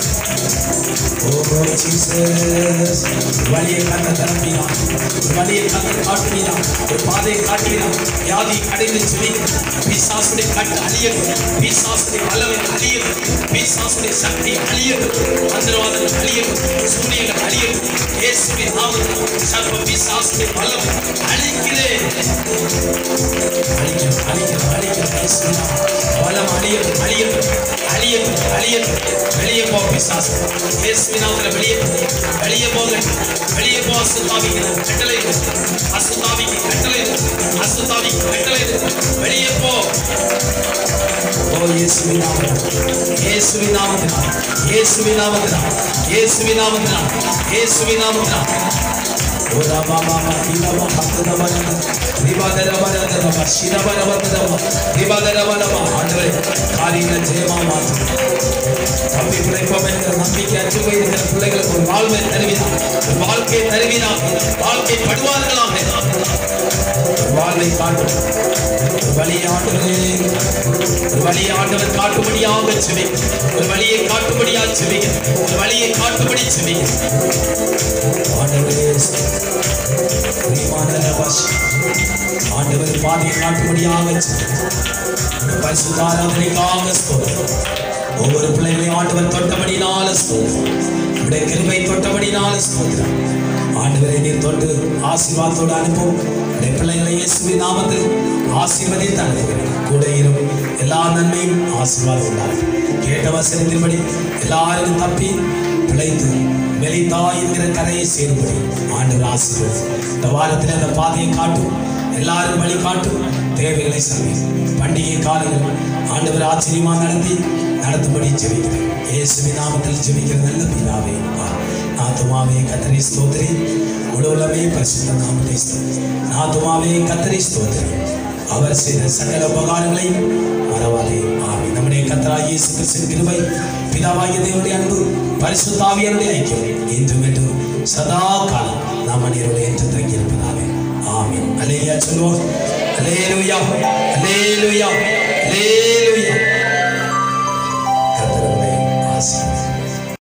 ஓ ஜீசஸ் வழியை கண்ட தரப்பினான் வழியை கண்ட காட்டுகிறான் ஒரு பாதையை காட்டுகிறான் வியாதி கடைந்து செவிக்கிறது பிசாசுடைய கட்டு அழியட்டும் பிசாசுடைய வல்லமை அழியட்டும் பிசாசுடைய சக்தி அழியட்டும் மந்திரவாதங்கள் அழியட்டும் சூரியங்கள் அழியட்டும் இயேசுவின் நாமத்தில் சர்வ பிசாசுடைய வல்லமை அழிக்கிறேன் அழிக்கிறோம் அழிக்கிறோம் அழிக்கிறோம் இயேசுவின் நாமத்தில் வல்லம் அழியட்டும் அழியட்டும் அழியட்டும் அழியட்டும் வெளியே போ பிசாசு இயேசுவின் நாமத்தில் வெளியே போ வெளியே போக வெளியே போ அசுத்தாவிக்கு கட்டளை அசுத்தாவிக்கு கட்டளை அசுத்தாவிக்கு கட்டளை வெளியே போ ஓ இயேசுவின் நாமத்தில் இயேசுவின் நாமத்தினால் இயேசுவின் நாமத்தினால் இயேசுவின் நாமத்தினால் இயேசுவின் நாமத்தினால் ஓரா மாமா மகிழமா பத்ததவன திரிபாதரவரதரவ சிரவரவரதவ திரிபாதரவரவ ஆண்டவரே காரியங்களை ஜெயமா மாற்றும் தப்பி பிழைப்போம் என்கிற நம்பிக்கை அச்சுமை இருக்கிற பிள்ளைகளுக்கு ஒரு வாழ்வை தருவினார் ஒரு வாழ்க்கையை தருவினார் வாழ்க்கை படுவார்களாக ஒரு வாழ்வை காட்டும் ஒரு வழியை ஆண்டவரே ஒரு வழியை ஆண்டவர் காட்டும்படியாக செவி ஒரு வழியை காட்டும்படியாக செவிங்க ஒரு வழியை காட்டும்படி செவிங்க ஆண்டவரே பிரியமான நபாஷ். ஆண்டவர் பாதையை காட்டும்படியாக செவிங்க பரிசுத்த ஆராதனைக்காக ஸ்தோத்திரம் ஒவ்வொரு பிள்ளைகளையும் ஆண்டவர் தொட்டபடினால ஸ்தோத்திரம் உடைய கிருபை தொட்டபடினால ஸ்தோத்திரம் ஆண்டவரை நீர் தொட்டு ஆசீர்வாதத்தோடு அனுப்பும் உடைய பிள்ளைகளை இயேசுவின் நாமத்தில் ஆசீர்வதித்து அனுப்புகிறேன் கூட இரும் எல்லா நன்மையும் ஆசீர்வாதம் உண்டாகும் கேட்ட வசனத்தின்படி எல்லாரும் தப்பி பிழைத்து மெலிதா என்கிற கரையை சேரும்படி ஆண்டவர் ஆசீர்வதி இந்த வாரத்தில் அந்த பாதையை காட்டும் எல்லாரும் வழி காட்டும் தேவைகளை சமி பண்டிகை காலங்கள் ஆண்டவர் ஆச்சரியமா நடத்தி நடத்தும்படி ஜெபிக்கிறேன் இயேசுவின் நாமத்தில் ஜெபிக்கிற நல்ல பிதாவே நாத்துமாவே கத்தரி ஸ்தோத்திரி உடவுலமே பரிசுத்த நாமத்தை ஸ்தோத்திரி நாத்துமாவே கத்தரி ஸ்தோத்திரி அவர் செய்த சகல உபகாரங்களை மறவாதே ஆவி நம்முடைய கத்தராக இயேசு கிறிஸ்துவின் கிருபை பிதாவாகிய தேவனுடைய அன்பு பரிசுத்தாவியனுடைய ஐக்கியம் இன்று மீண்டும் சதா காலம் நாம் அனைவருடைய என்று தங்கியிருப்பதாக ஆமீன் அலேயா சொல்லுவோம் அலேலுயா அலேலுயா அலேலுயா